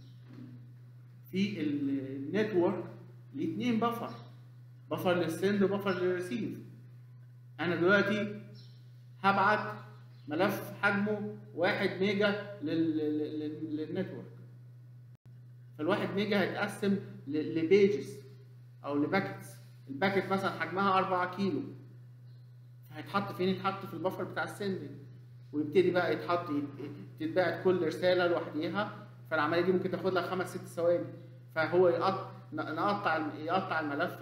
في ال- النتورك ليه اتنين بفر بفر للسند وبفر للريسيف انا دلوقتي هبعت ملف حجمه واحد ميجا لل- لل- لل- للنتورك فالواحد ميجا هيتقسم ل- لبيجز او لباكتس الباكت مثلا حجمها 4 كيلو هيتحط فين يتحط في البفر بتاع السندنج ويبتدي بقى يتحط يت- تتبعت كل رساله لوحديها فالعمليه دي ممكن تاخد لها خمس ست ثواني فهو يقطع نقطع الم- يقطع الملف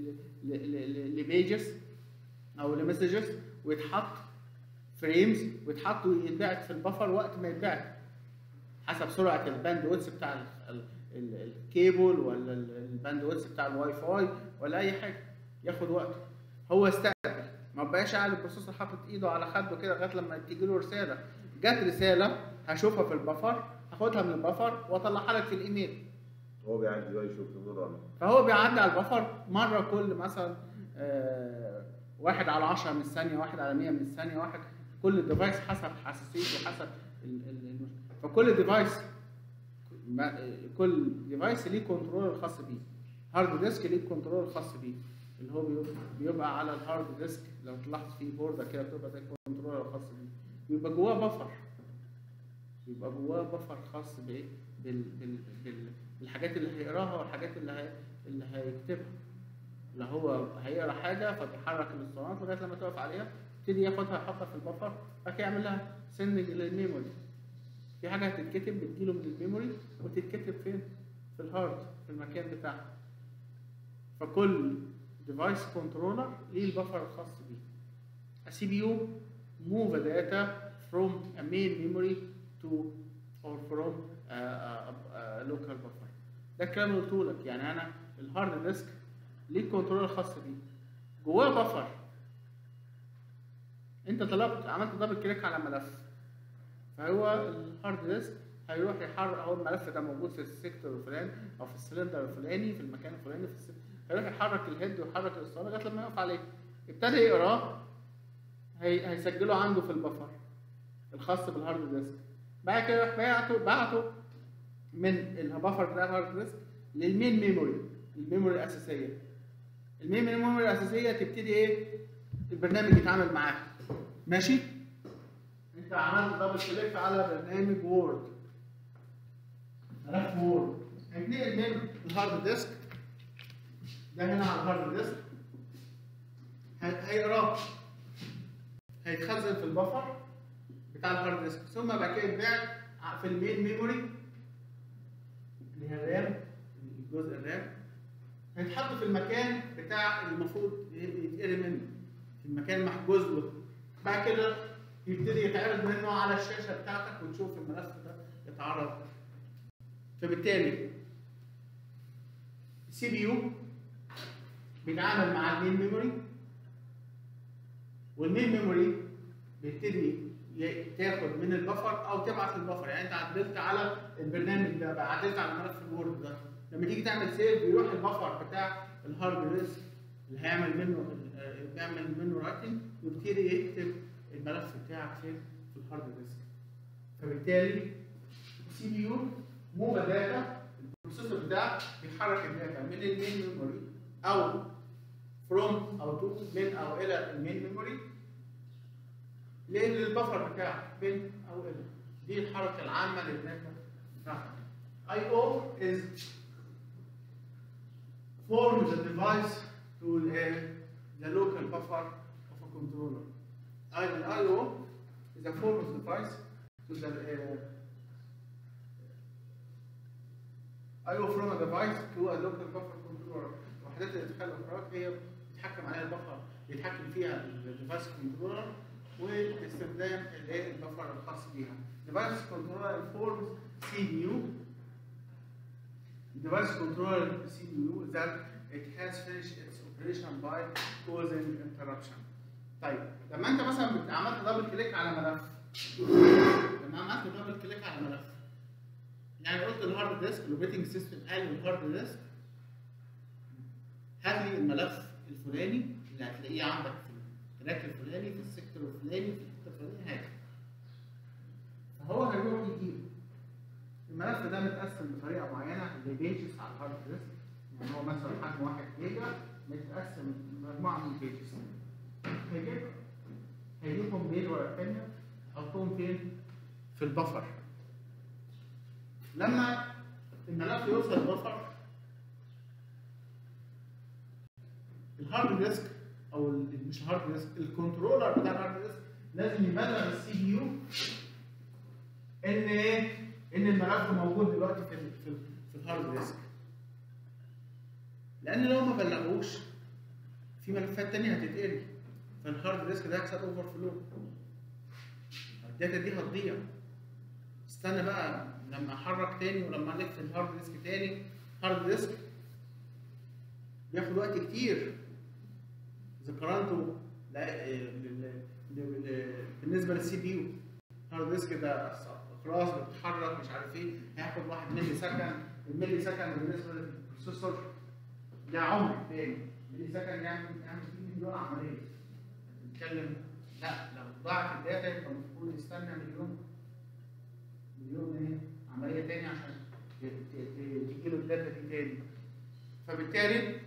لبيجز او لمسجز ويتحط فريمز ويتحط ويتبعت في البفر وقت ما يتبعت حسب سرعه الباند ويدث بتاع ال- ال- ال- الكيبل ولا ال- الباند ويدث بتاع الواي فاي ولا اي حاجه ياخد وقت هو استقبل ما بقاش قاعد البروسيسور حاطط ايده على خده كده لغايه لما تيجي له رساله جت رساله هشوفها في البفر هاخدها من البفر واطلعها لك في الايميل هو بيعدي بقى يشوف يمر عليه فهو بيعدي على البفر مره كل مثلا آه، واحد على 10 من الثانيه واحد على 100 من الثانيه واحد كل ديفايس حسب حساسيته وحسب ال ال ال فكل ديفايس ما- كل ديفايس ليه كنترول الخاص بيه هارد ديسك ليه الكنترول الخاص بيه اللي هو بيبقى- بيبقى على الهارد ديسك لو تلاحظ فيه بورده كده بتبقى زي الكنترول الخاص بيه بيبقى جواه بفر بيبقى جواه بفر خاص بايه بال بال بال بالحاجات اللي هيقراها والحاجات اللي هي اللي هيكتبها اللي هو هيقرا حاجه فبيحرك الاسطوانات لغايه لما تقف عليها يبتدي ياخدها يحطها في البفر بعد كده يعمل لها سندنج للميموري في حاجه هتتكتب بتجيله من الميموري وتتكتب فين؟ في الهارد في المكان بتاعها فكل ديفايس كنترولر ليه البفر الخاص بيه A CPU move a data from a main memory to or from a, a, a local buffer ده الكلام اللي قلته لك يعني انا الهارد ديسك ليه الكنترول الخاص بيه جواه بفر انت طلبت عملت دبل كليك على ملف فهو الهارد ديسك هيروح يحرك اهو الملف ده موجود في السيكتور الفلاني او في السلندر الفلاني في المكان الفلاني في السيكتور. هيروح يحرك الهيد ويحرك الاسطوانه لغايه لما يقف عليه ابتدى يقراه هي... هيسجله عنده في البفر الخاص بالهارد ديسك بعد كده يروح بعته بعته من البفر بتاع الهارد ديسك للمين ميموري الميموري الاساسيه المين ميموري الاساسيه تبتدي ايه البرنامج يتعامل معاها ماشي انت عملت دبل كليك على برنامج وورد ملف وورد هيتنقل من الهارد ديسك ده هنا على الهارد ديسك هي- هيقراه هيتخزن في البفر بتاع الهارد ديسك ثم بعد كده يتباع في المين ميموري اللي هي الرام الجزء الرام هيتحط في المكان بتاع المفروض يتقري منه في المكان المحجوز له بعد كده يبتدي يتعرض منه على الشاشه بتاعتك وتشوف الملف ده يتعرض فبالتالي السي بي يو بيتعامل مع المين ميموري والمين ميموري بيبتدي ي- تاخد من البفر او تبعت البفر يعني انت عدلت على البرنامج ده بقى عدلت على ملف الوورد ده لما تيجي تعمل سيف بيروح البفر بتاع الهارد ديسك اللي هيعمل منه آه، بيعمل منه رايتنج ويبتدي يكتب الملف بتاعك فين في الهارد ديسك فبالتالي السي بي يو مو داتا البروسيسور بتاعك بيحرك الداتا من المين ميموري او فروم او تو من او الى المين ميموري للبفر بتاعك من او الى دي الحركه العامه للداتا بتاعتك اي او is forms the device to uh, the local buffer of a controller. An I/O is a form of device to the uh, I/O from a device to a local buffer controller. وحدات الادخال والاخراج هي بيتحكم عليها البفر بيتحكم فيها الديفايس كنترولر واستخدام الايه البفر الخاص بيها. Device controller forms CPU The device control the CPU that it has finished its operation by causing interruption. طيب لما انت مثلا بت- عملت دبل كليك على ملف لما عملت دبل كليك على ملف يعني قلت الهارد ديسك الاوبريتنج سيستم قال للهارد ديسك هات لي الملف الفلاني اللي هتلاقيه عندك في التراك الفلاني في السيكتور الفلاني في الحته الفلانيه هات فهو هيروح يجيبه الملف ده متقسم بطريقه معينه لبيجز على الهارد ديسك يعني هو مثلا حجم 1 جيجا متقسم مجموعه من البيجز هيجيب هيجيبهم بيج ورا الثانيه يحطهم فين؟ في البفر لما الملف يوصل البفر الهارد ديسك او ال- مش الهارد ديسك الكنترولر بتاع الهارد ديسك لازم يبلغ السي بي يو ان ايه؟ ان الملف موجود دلوقتي في ال- في, ال- في الهارد ديسك لان لو ما بلغوش في ملفات تانية هتتقري فالهارد ديسك ده هيحصل اوفر فلو الداتا دي هتضيع استنى بقى لما احرك تاني ولما الف الهارد ديسك تاني هارد ديسك بياخد وقت كتير ذكرانته لا- لل- لل- لل- بالنسبه للسي بي يو هارد ديسك ده خلاص بتتحرك مش عارف ايه هياخد 1 ملي سكند الملي سكند بالنسبه للبروسيسور ده عمر تاني ملي سكند يعمل يعمل 2 مليون عمليه بنتكلم لا لو ضاعت الداتا يبقى المفروض يستنى مليون مليون ايه عمليه تاني عشان تجي له الداتا دي تاني فبالتالي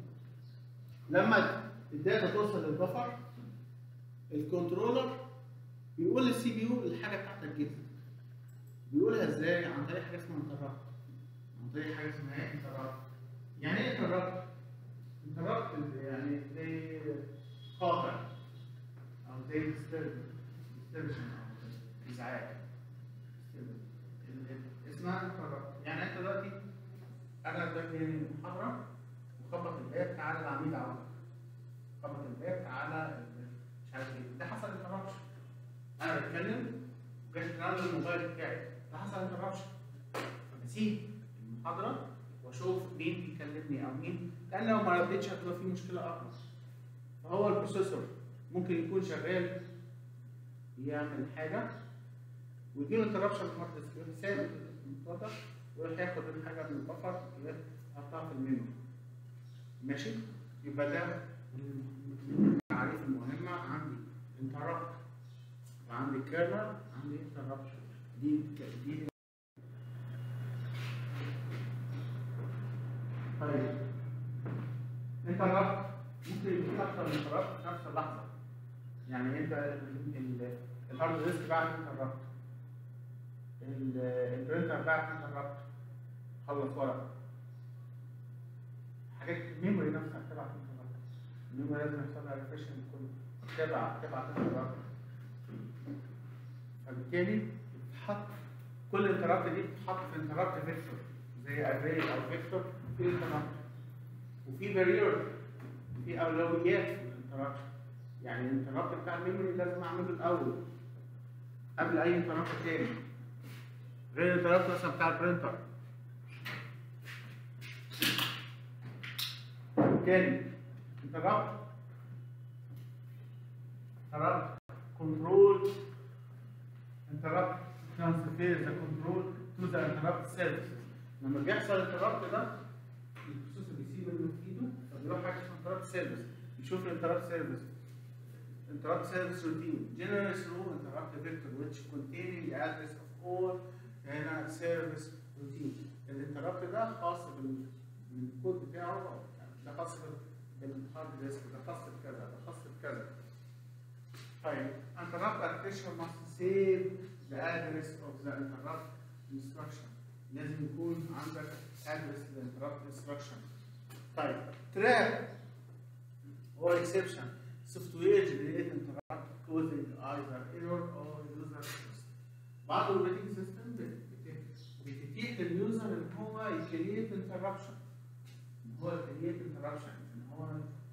لما الداتا توصل للبفر الكنترولر بيقول للسي بي يو الحاجه بتاعتك جدا بيقولها ازاي عن طريق حاجه اسمها انترابت عن طريق حاجه اسمها ايه انترابت يعني ايه انترابت انترابت يعني زي قاطع او زي ديستربشن او ازعاج اسمها انترابت يعني انت دلوقتي انا دلوقتي محاضره وخبط الباب تعالى العميد عاوزك خبط الباب تعالى مش عارف ايه ده حصل انترابشن انا بتكلم وجاي شغال الموبايل بتاعي ده حصل انترابشن فبسيب المحاضره واشوف مين بيكلمني او مين لان لو ما ردتش هتبقى في مشكله اكبر فهو البروسيسور ممكن يكون شغال يعمل حاجه ويجي له انترابشن في الهارد ديسك يروح سايب المنتظر ويروح ياخد الحاجه من البفر يحطها في الميموري ماشي يبقى ده من التعريف المهمه عندي انترابت وعندي كيرنر عندي انترابشن دي دي طيب انترابت ممكن يكون اكتر من انترابت في نفس اللحظه يعني انت ال- ال- الهارد ديسك بعت انترابت البرنتر بعت انترابت خلص ورق حاجات الميموري نفسها بتبعت انترابت الميموري لازم يحصل لها ريفريشن كله تبعت تبعت انترابت فبالتالي بتتحط كل انترابت دي بتتحط في انترابت فيكتور زي اري او فيكتور في انترابت وفي بارير في اولويات في الانترابت يعني الانترابت بتاع الميموري لازم اعمله الاول قبل اي انترابت تاني غير الانترابت مثلا بتاع البرينتر تاني انترابت انترابت كنترول interrupt transfer the control to the interrupt services لما بيحصل interrupt ده البروسيسور بيسيب اللي في ايده فبيروح حاجه اسمها interrupt service يشوف الانترابت سيرفيس interrupt service routine generates rule interrupt vector which containing the address of all هنا service routine الانترابت ده خاص بال بالكود بتاعه ده خاص بالهارد ديسك ده خاص بكذا ده خاص بكذا طيب interrupt architecture must save the address of the interrupt instruction لازم يكون عندك address للinterrupt instruction طيب trap or exception software generated interrupt causing either error or user request بعض الاوبريتنج سيستم بتتيح لليوزر ان هو يكريت انتربشن ان هو يكريت انتربشن ان هو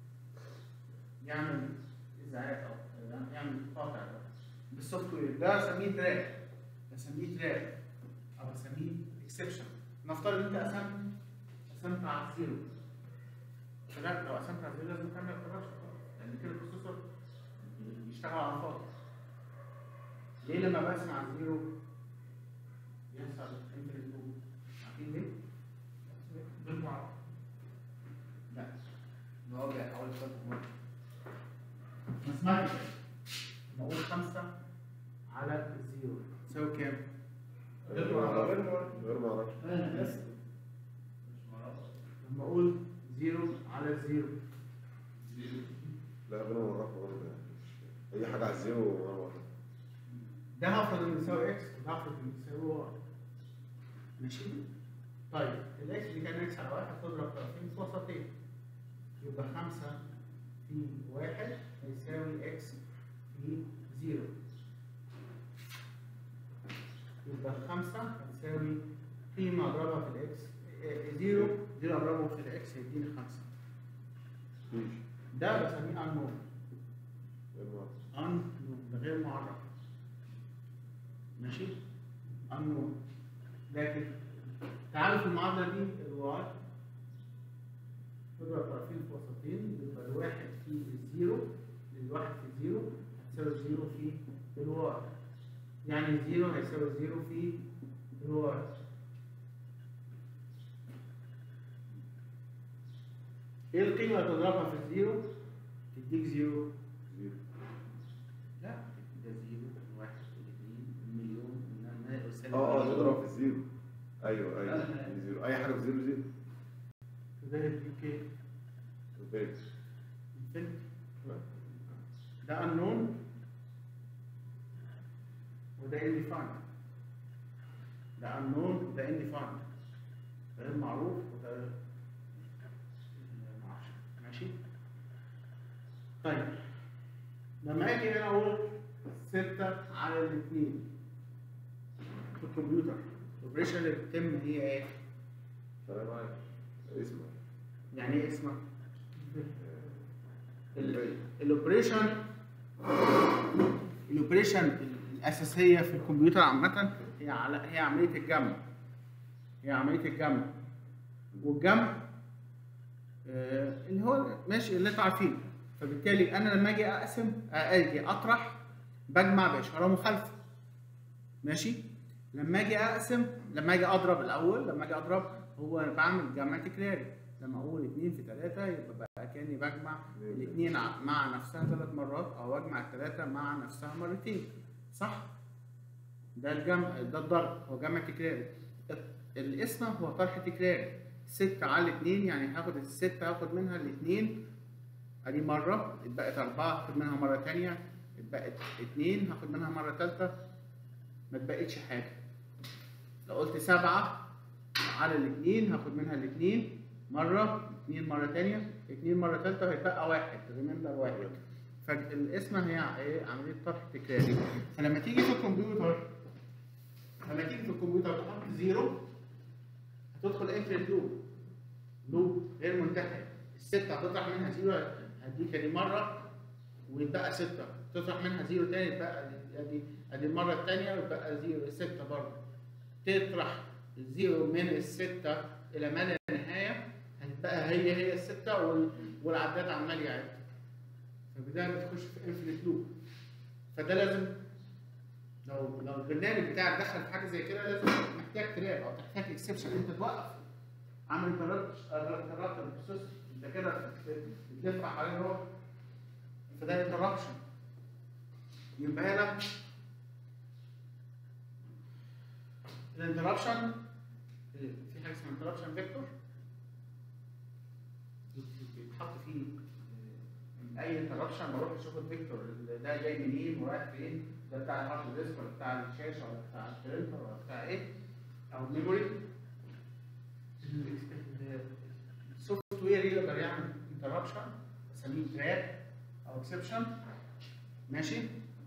يعمل ازعاج او يعمل قاطع بالسوفت وير ده اسميه تراك بسميه تراك او بسميه اكسبشن نفترض ان انت قسمت الزيرو فده لو قسمت على الزيرو لازم تعمل انتربشن لان كده البروسيسور بيشتغل على الفاضي ليه لما بقسم على الزيرو يحصل انفينيت لوب عارفين ليه؟ بالمعرفة لا ان هو بيحاول يفضل مرة ما اسمعش نقول خمسة على الزيرو تساوي كام؟ غير معرفة غير معرفة أنا بس مش معرفة لما أقول زيرو على الزيرو لا غير معرفة برضه يعني أي حاجة على الزيرو غير معرفة ده هفرض انه يساوي اكس وده هفرض انه يساوي واي ماشي طيب الاكس اللي كان اكس على واحد تضرب طرفين في وسطين يبقى خمسة في واحد هيساوي اكس في زيرو يبقى خمسة هتساوي قيمة اضربها في الاكس اه، زيرو زيرو اضربه في الاكس يديني خمسة مفيش ده بسميه unknown غير معرفة unknown ده غير معرف ماشي unknown لكن تعالوا في المعادلة دي الواي تضرب طرفين في وسطين يبقى الواحد في الزيرو الواحد في الزيرو هتساوي الزيرو في الواي يعني الزيرو هيساوي الزيرو في الواي ايه القيمة اللي تضربها في الزيرو؟ تديك زيرو زيرو لا ده زيرو واحد اثنين مليون انما يساوي اه اه مليون. تضرب في الزيرو ايوه لا، لا. ايوه زيرو اي حاجه في زيرو زيرو ده يديك ايه؟ انفينيتي infinity. ده unknown وده indefined ده unknown وده indefined ده غير معروف وده معرفش ماشي طيب لما اجي هنا اقول ستة على الاثنين في الكمبيوتر الاوبريشن اللي بتتم هي ايه؟ انا معاك اسمع يعني ايه اسمها؟ الاوبريشن الاوبريشن الاساسيه في الكمبيوتر عامه هي على هي عمليه الجمع هي عمليه الجمع والجمع آه، اللي هو ماشي اللي انتوا عارفينه فبالتالي انا لما اجي اقسم اجي اطرح بجمع باشاره مخالفه ماشي لما اجي اقسم لما اجي اضرب الاول لما اجي اضرب هو انا بعمل جمع تكراري لما اقول 2 في 3 يبقى بقى كاني بجمع الاثنين مع نفسها ثلاث مرات او اجمع الثلاثه مع نفسها مرتين صح ده الجمع ده الضرب هو جمع تكراري الاسم هو طرح تكراري 6 على 2 يعني هاخد الستة هاخد منها الاثنين ادي مرة اتبقت أربعة هاخد منها مرة تانية اتبقت اتنين هاخد منها مرة تالتة ما اتبقتش حاجة لو قلت سبعة على الاثنين هاخد منها الاثنين مرة اتنين مرة تانية اتنين مرة تالتة وهيتبقى واحد ريميندر واحد فالاسم هي ايه عملية طرح تكراري فلما تيجي في الكمبيوتر لما تيجي في الكمبيوتر تحط زيرو هتدخل انفريد لوب لوب غير منتهي الستة هتطرح منها زيرو هديك ادي مرة ويتبقى ستة تطرح منها زيرو تاني يتبقى ادي ادي المرة التانية ويتبقى زيرو ستة برضه تطرح الزيرو من الستة إلى ما لا نهاية هتبقى هي هي الستة وال- والعداد عمال يعد فبداية بتخش في انفينيت لوب فده لازم لو لو البرنامج بتاعك دخل في حاجة زي كده لازم محتاج تراب أو تحتاج اكسبشن أنت توقف عامل انترابت البروسيس أنت كده بتلف حوالين روح فده انترابشن يبقى هنا الانترابشن في حاجه اسمها انترابشن فيكتور بيتحط فيه آه، اي انترابشن بروح اشوف الفيكتور ده جاي منين ورايح فين ده بتاع الهارد ديسك ولا بتاع الشاشه ولا بتاع البرينتر ولا بتاع ايه او الميموري السوفت وير يقدر يعمل انترابشن اسميه تراب او اكسبشن ماشي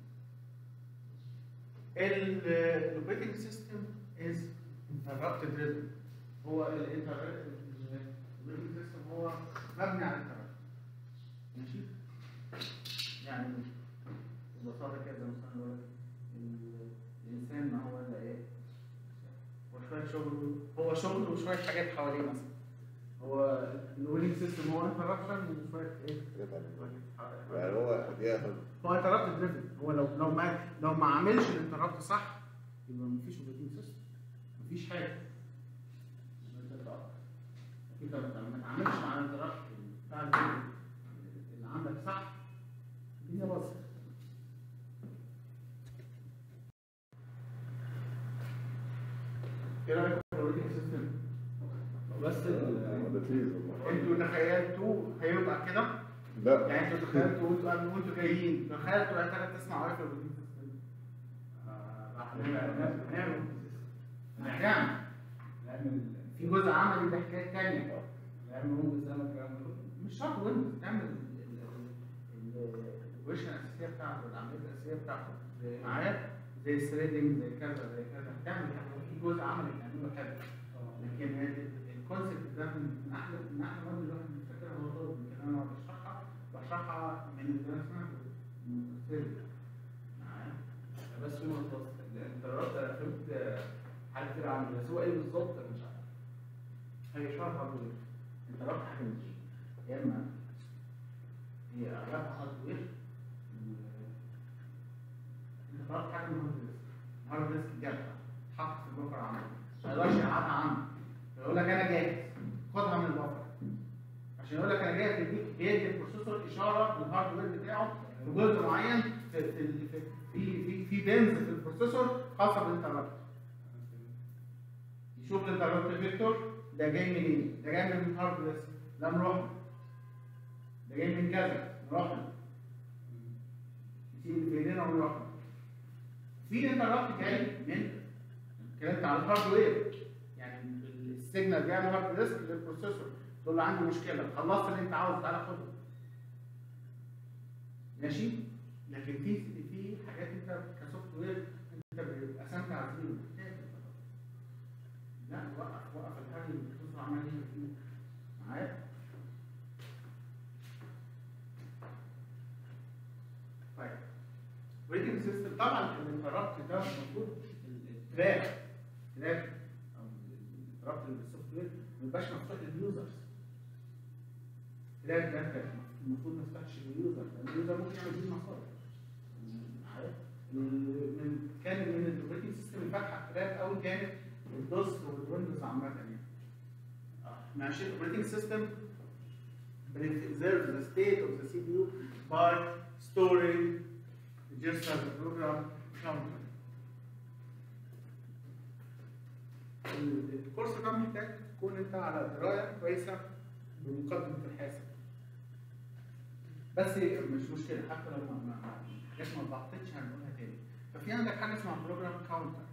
الاوبريتنج سيستم از interrupted rhythm هو الاوبريتنج سيستم هو مبني على الانتربت ماشي يعني ببساطه كده مثلا نقول ال- الانسان ما هو الا ايه وشويه شغل هو شغل وشويه حاجات حواليه مثلا هو الويلنج سيستم هو انتربشن وشويه ايه؟ يعني هو دي أهم. هو انتربت دريفن هو لو لو ما لو ما عملش الانتربت صح يبقى مفيش اوبريتنج سيستم مفيش حاجه اكيد لو ما تعملش مع الانتربت بتاع الدريفن اللي عندك صح الدنيا باظت ايه رايكم في الاوبريتنج سيستم؟ بس ال- لذيذ والله انتوا تخيلتوا هيبقى كده لا يعني انتوا تخيلتوا وانتوا قبل وانتوا جايين تخيلتوا يا ترى تسمعوا ايه في الاوبريتنج سيستم؟ هنعمل هنعمل نعمل في جزء عملي ده حكايه ثانيه نعمل ويندوز زي ما الكلام ده مش شرط ويندوز تعمل الويشن الاساسيه بتاعته العمليه الاساسيه بتاعته زي معايا زي الثريدنج زي كذا زي كذا تعمل في جزء عملي تعمله حلو لكن الكونسيبت ده من احلى من احلى المواد اللي الواحد بيفتكرها هو طالب يمكن انا بشرحها بشرحها من اللي اسمها theory. معايا بس في نقطة انت جربت انا فهمت حاجة كتير عنه بس هو ايه بالظبط انا مش عارف هي شرط هاردوير انت ربط حاجه من دي يا اما هي اغلبها هاردوير انت ربط حاجه من هارد ديسك هارد ديسك جابها حط في البفر عندك ما يقدرش يقعدها عنك يقول لك انا جاهز خدها من البفر عشان يقول لك انا جاهز يديك بيدي البروسيسور اشاره للهاردوير بتاعه في جزء معين في في في في في, في بنز في البروسيسور خاصه بالانتربت يشوف الانتربت فيكتور ده جاي منين؟ ده جاي من هارد ديسك لا نروح له. ده جاي من كذا نروح له. نسيب في ايدينا ونروح له. في انتربت جاي من اتكلمت على الهاردوير يعني السيجنال جاي من هارد ديسك للبروسيسور تقول له عندي مشكله خلصت اللي انت عاوزه تعالى خده. ماشي؟ لكن في في حاجات انت كسوفت وير انت قسمت على زيرو لا وقف وقف الحاجه اللي بتوصل عمليه فيه معايا طيب ريتنج سيستم طبعا الانتربت ده المفروض التراك تراك او الانتربت اللي بالسوفت وير ما يبقاش مفتوح لليوزرز تراك ده المفروض ما يفتحش لليوزر لان اليوزر ممكن يعمل بيه مصاري معايا؟ من كان من الاوبريتنج سيستم الفاتحه تراك قوي كانت الدوس والويندوز عامة يعني. ماشي الاوبريتنج سيستم preserves the state of the CPU by storing register the program counter. الكورس ده محتاج تكون انت على درايه كويسه بمقدمه الحاسب. بس مش مشكله حتى لو ما ما- ما- حاجات ما اتضحطتش هنقولها تاني. ففي عندك حاجه اسمها بروجرام كاونتر.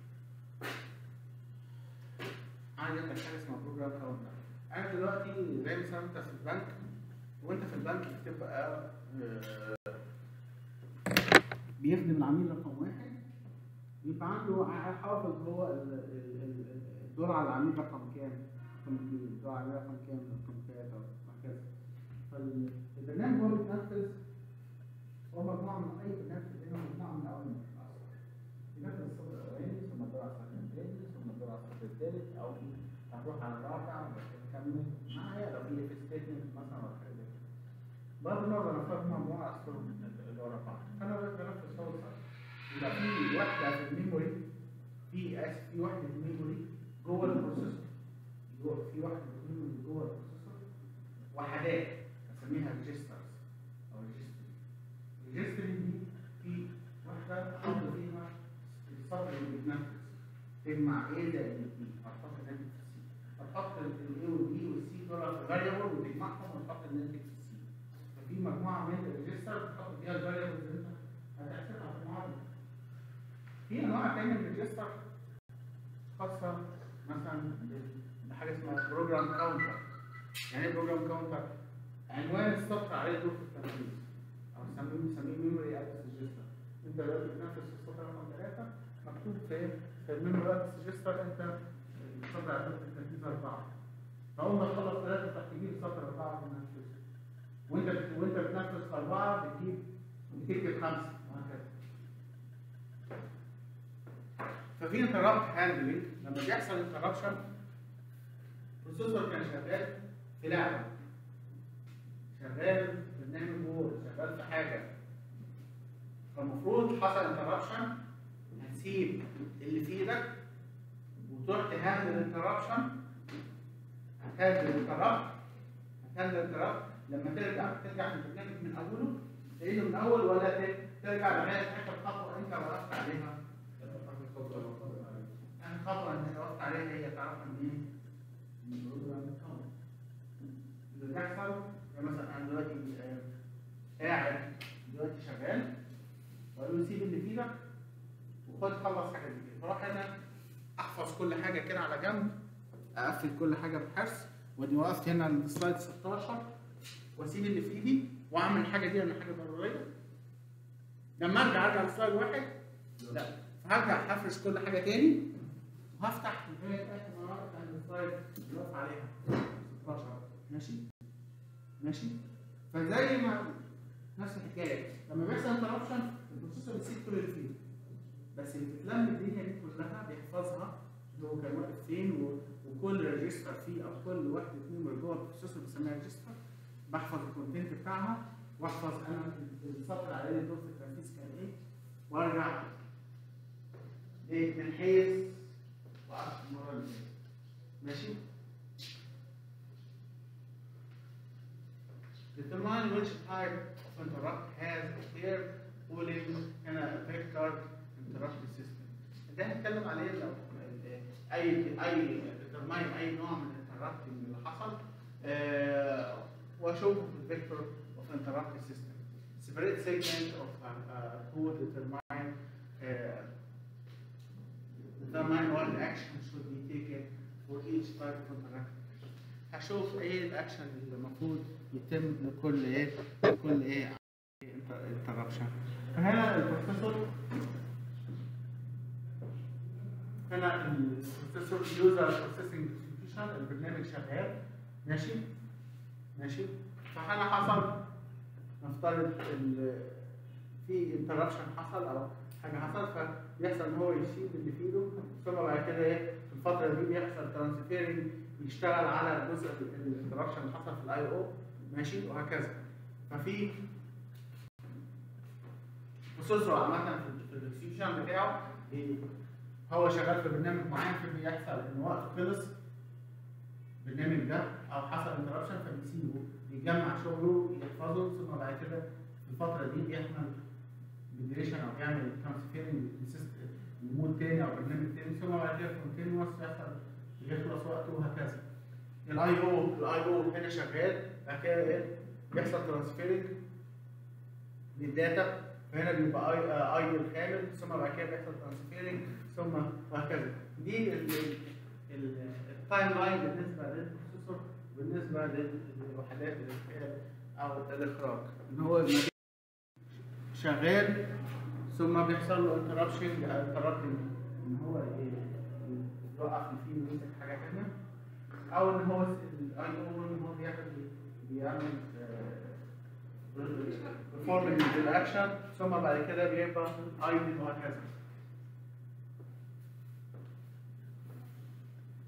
عندك حاجه اسمها بروجرام كاونتر انا دلوقتي زي مثلا انت في البنك وانت في البنك بتبقى آه، بيخدم العميل رقم واحد بيبقى عنده ع- حافظ هو ال- ال- ال- الدور على العميل رقم كام رقم اثنين الدور على العميل رقم كام رقم ثلاثة وهكذا فالبرنامج هو بيتنفذ هو مجموعة من أي برنامج هنا مجموعة من الأوامر ينفذ الصف الأولاني ثم الدور على الصف الثاني ثم الدور على الصف الثالث أو هنروح على الرابع ونكمل معايا لو في في ستيتمنت مثلا ولا حاجة زي كده. بغض النظر أنا فاهم مجموعة أسطر اللي ورا بعض فأنا بنفذ صوت يبقى في وحدة في الميموري في آسف في وحدة ميموري جوه البروسيسور جوه- في وحدة ميموري جوه البروسيسور وحدات بسميها ريجسترز أو ريجستري الريجستري دي في واحدة حط فيها السطر اللي بيتنفذ تجمع ايه زائد بي هتحط الناتج في السي هتحط الاي والبي والسي دول في فاريبل وتجمعهم وتحط الناتج في السي ففي مجموعه من الريجستر بتحط فيها الفاريبلز اللي انت هتحسبها في المعادله في انواع تانية من الريجستر خاصه مثلا ب- بحاجه اسمها بروجرام كاونتر يعني ايه بروجرام كاونتر؟ عنوان السطر عليه دور في التنفيذ او نسميه نسميه ميموري ادرس ريجستر انت دلوقتي بتنفذ في السطر رقم ثلاثه مكتوب في في الميموري ادرس ريجستر انت السطر على دور التنفيذ اربعه فاول ما تخلص ثلاثه تروح تجيب سطر اربعه وتنفذه وانت بت- وانت بتنفذ في اربعه بتجيب بتكتب خمسه وهكذا ففي انتربت هاندلنج لما بيحصل انتربشن البروسيسور كان شغال في لعبه شغال في برنامج وورد شغال في حاجه فالمفروض حصل انتربشن هتسيب اللي في ايدك وتروح تهندل الانتربشن هتهندل الانتربت هتهندل الانتربت لما ترجع ترجع من البرنامج من اوله تعيده من اول ولا ت- ترجع لغايه اخر خطوه انت وقفت عليها اخر خطوه انت وقفت عليها هي تعرفها منين؟ من البروجرام بتاعه. اللي بيحصل يعني مثلا انا دلوقتي آه، قاعد دلوقتي شغال واقول له سيب اللي في ايدك وخد خلص حاجه دي فاروح انا احفظ كل حاجه كده على جنب اقفل كل حاجه بحرص وادي وقفت هنا عند السلايد 16 واسيب اللي في ايدي واعمل الحاجه دي لان حاجه ضروريه لما ارجع ارجع لسلايد واحد لا فهرجع هفرش كل حاجه تاني وهفتح لغايه اخر ما وقفت عند السلايد اللي واقف عليها 16 ماشي ماشي فزي ما نفس الحكايه لما بيحصل انتربشن البروسيسور بيسيب كل اللي فيه بس اللي بتلم الدنيا دي كلها بيحفظها هو كان واقف فين و- وكل ريجستر فيه او كل واحد اتنين من جوه البروسيسور بنسميها ريجستر بحفظ الكونتنت بتاعها واحفظ انا السطر اللي عليه دور في التنفيذ كان ايه وارجع ايه من حيث وقفت المره اللي فاتت ماشي Determine which type of interrupt has a clear pooling and a vector interrupt system. ده هنتكلم عليه لو اي اي determine اي نوع من الانتربت اللي حصل آه، واشوفه في الفيكتور of interrupt system. Separate segment of uh, uh, code determine uh, determine what action should be taken for each type of interrupt. هشوف ايه الاكشن اللي المفروض يتم لكل ايه لكل ايه انتربشن فهنا البروفيسور هنا البروفيسور يوزر بروسيسنج ديستريبيوشن البرنامج شغال ماشي ماشي فهنا حصل نفترض ال- في انتربشن حصل او حاجه حصل فبيحصل ان هو يشيل اللي في ايده ثم بعد كده ايه في الفتره دي بيحصل ترانسفيرنج يشتغل على جزء الانتربشن اللي حصل في الاي او ماشي وهكذا ففي بروسيسور عامه في- في الاكسكيوشن بتاعه بي- هو شغال في برنامج معين فبيحصل ان وقت خلص البرنامج ده او حصل انتربشن فبيسيبه بيجمع شغله يحفظه ثم بعد كده في الفتره دي بيعمل ميجريشن او بيعمل ترانسفيرنج لمود تاني او برنامج تاني ثم بعد كده كونتينوس يحصل يخلص وقته وهكذا الاي او الاي او هنا شغال بعد كده ايه بيحصل ترانسفيرنج للداتا فهنا بيبقى اي اي كامل ثم بعد كده بيحصل ترانسفيرنج ثم وهكذا دي التايم لاين بالنسبه للبروسيسور بالنسبه للوحدات الانتقال او الاخراج ان هو شغال ثم بيحصل له انتربشن انتربشن ان هو ي- يوقف فيه ويمسك حاجه ثانيه او ان هو الاي او ان هو بياخد بيعمل performing الاكشن ثم بعد كده بيبقى ايدل وهكذا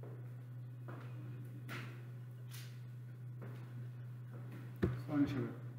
ثواني يا شباب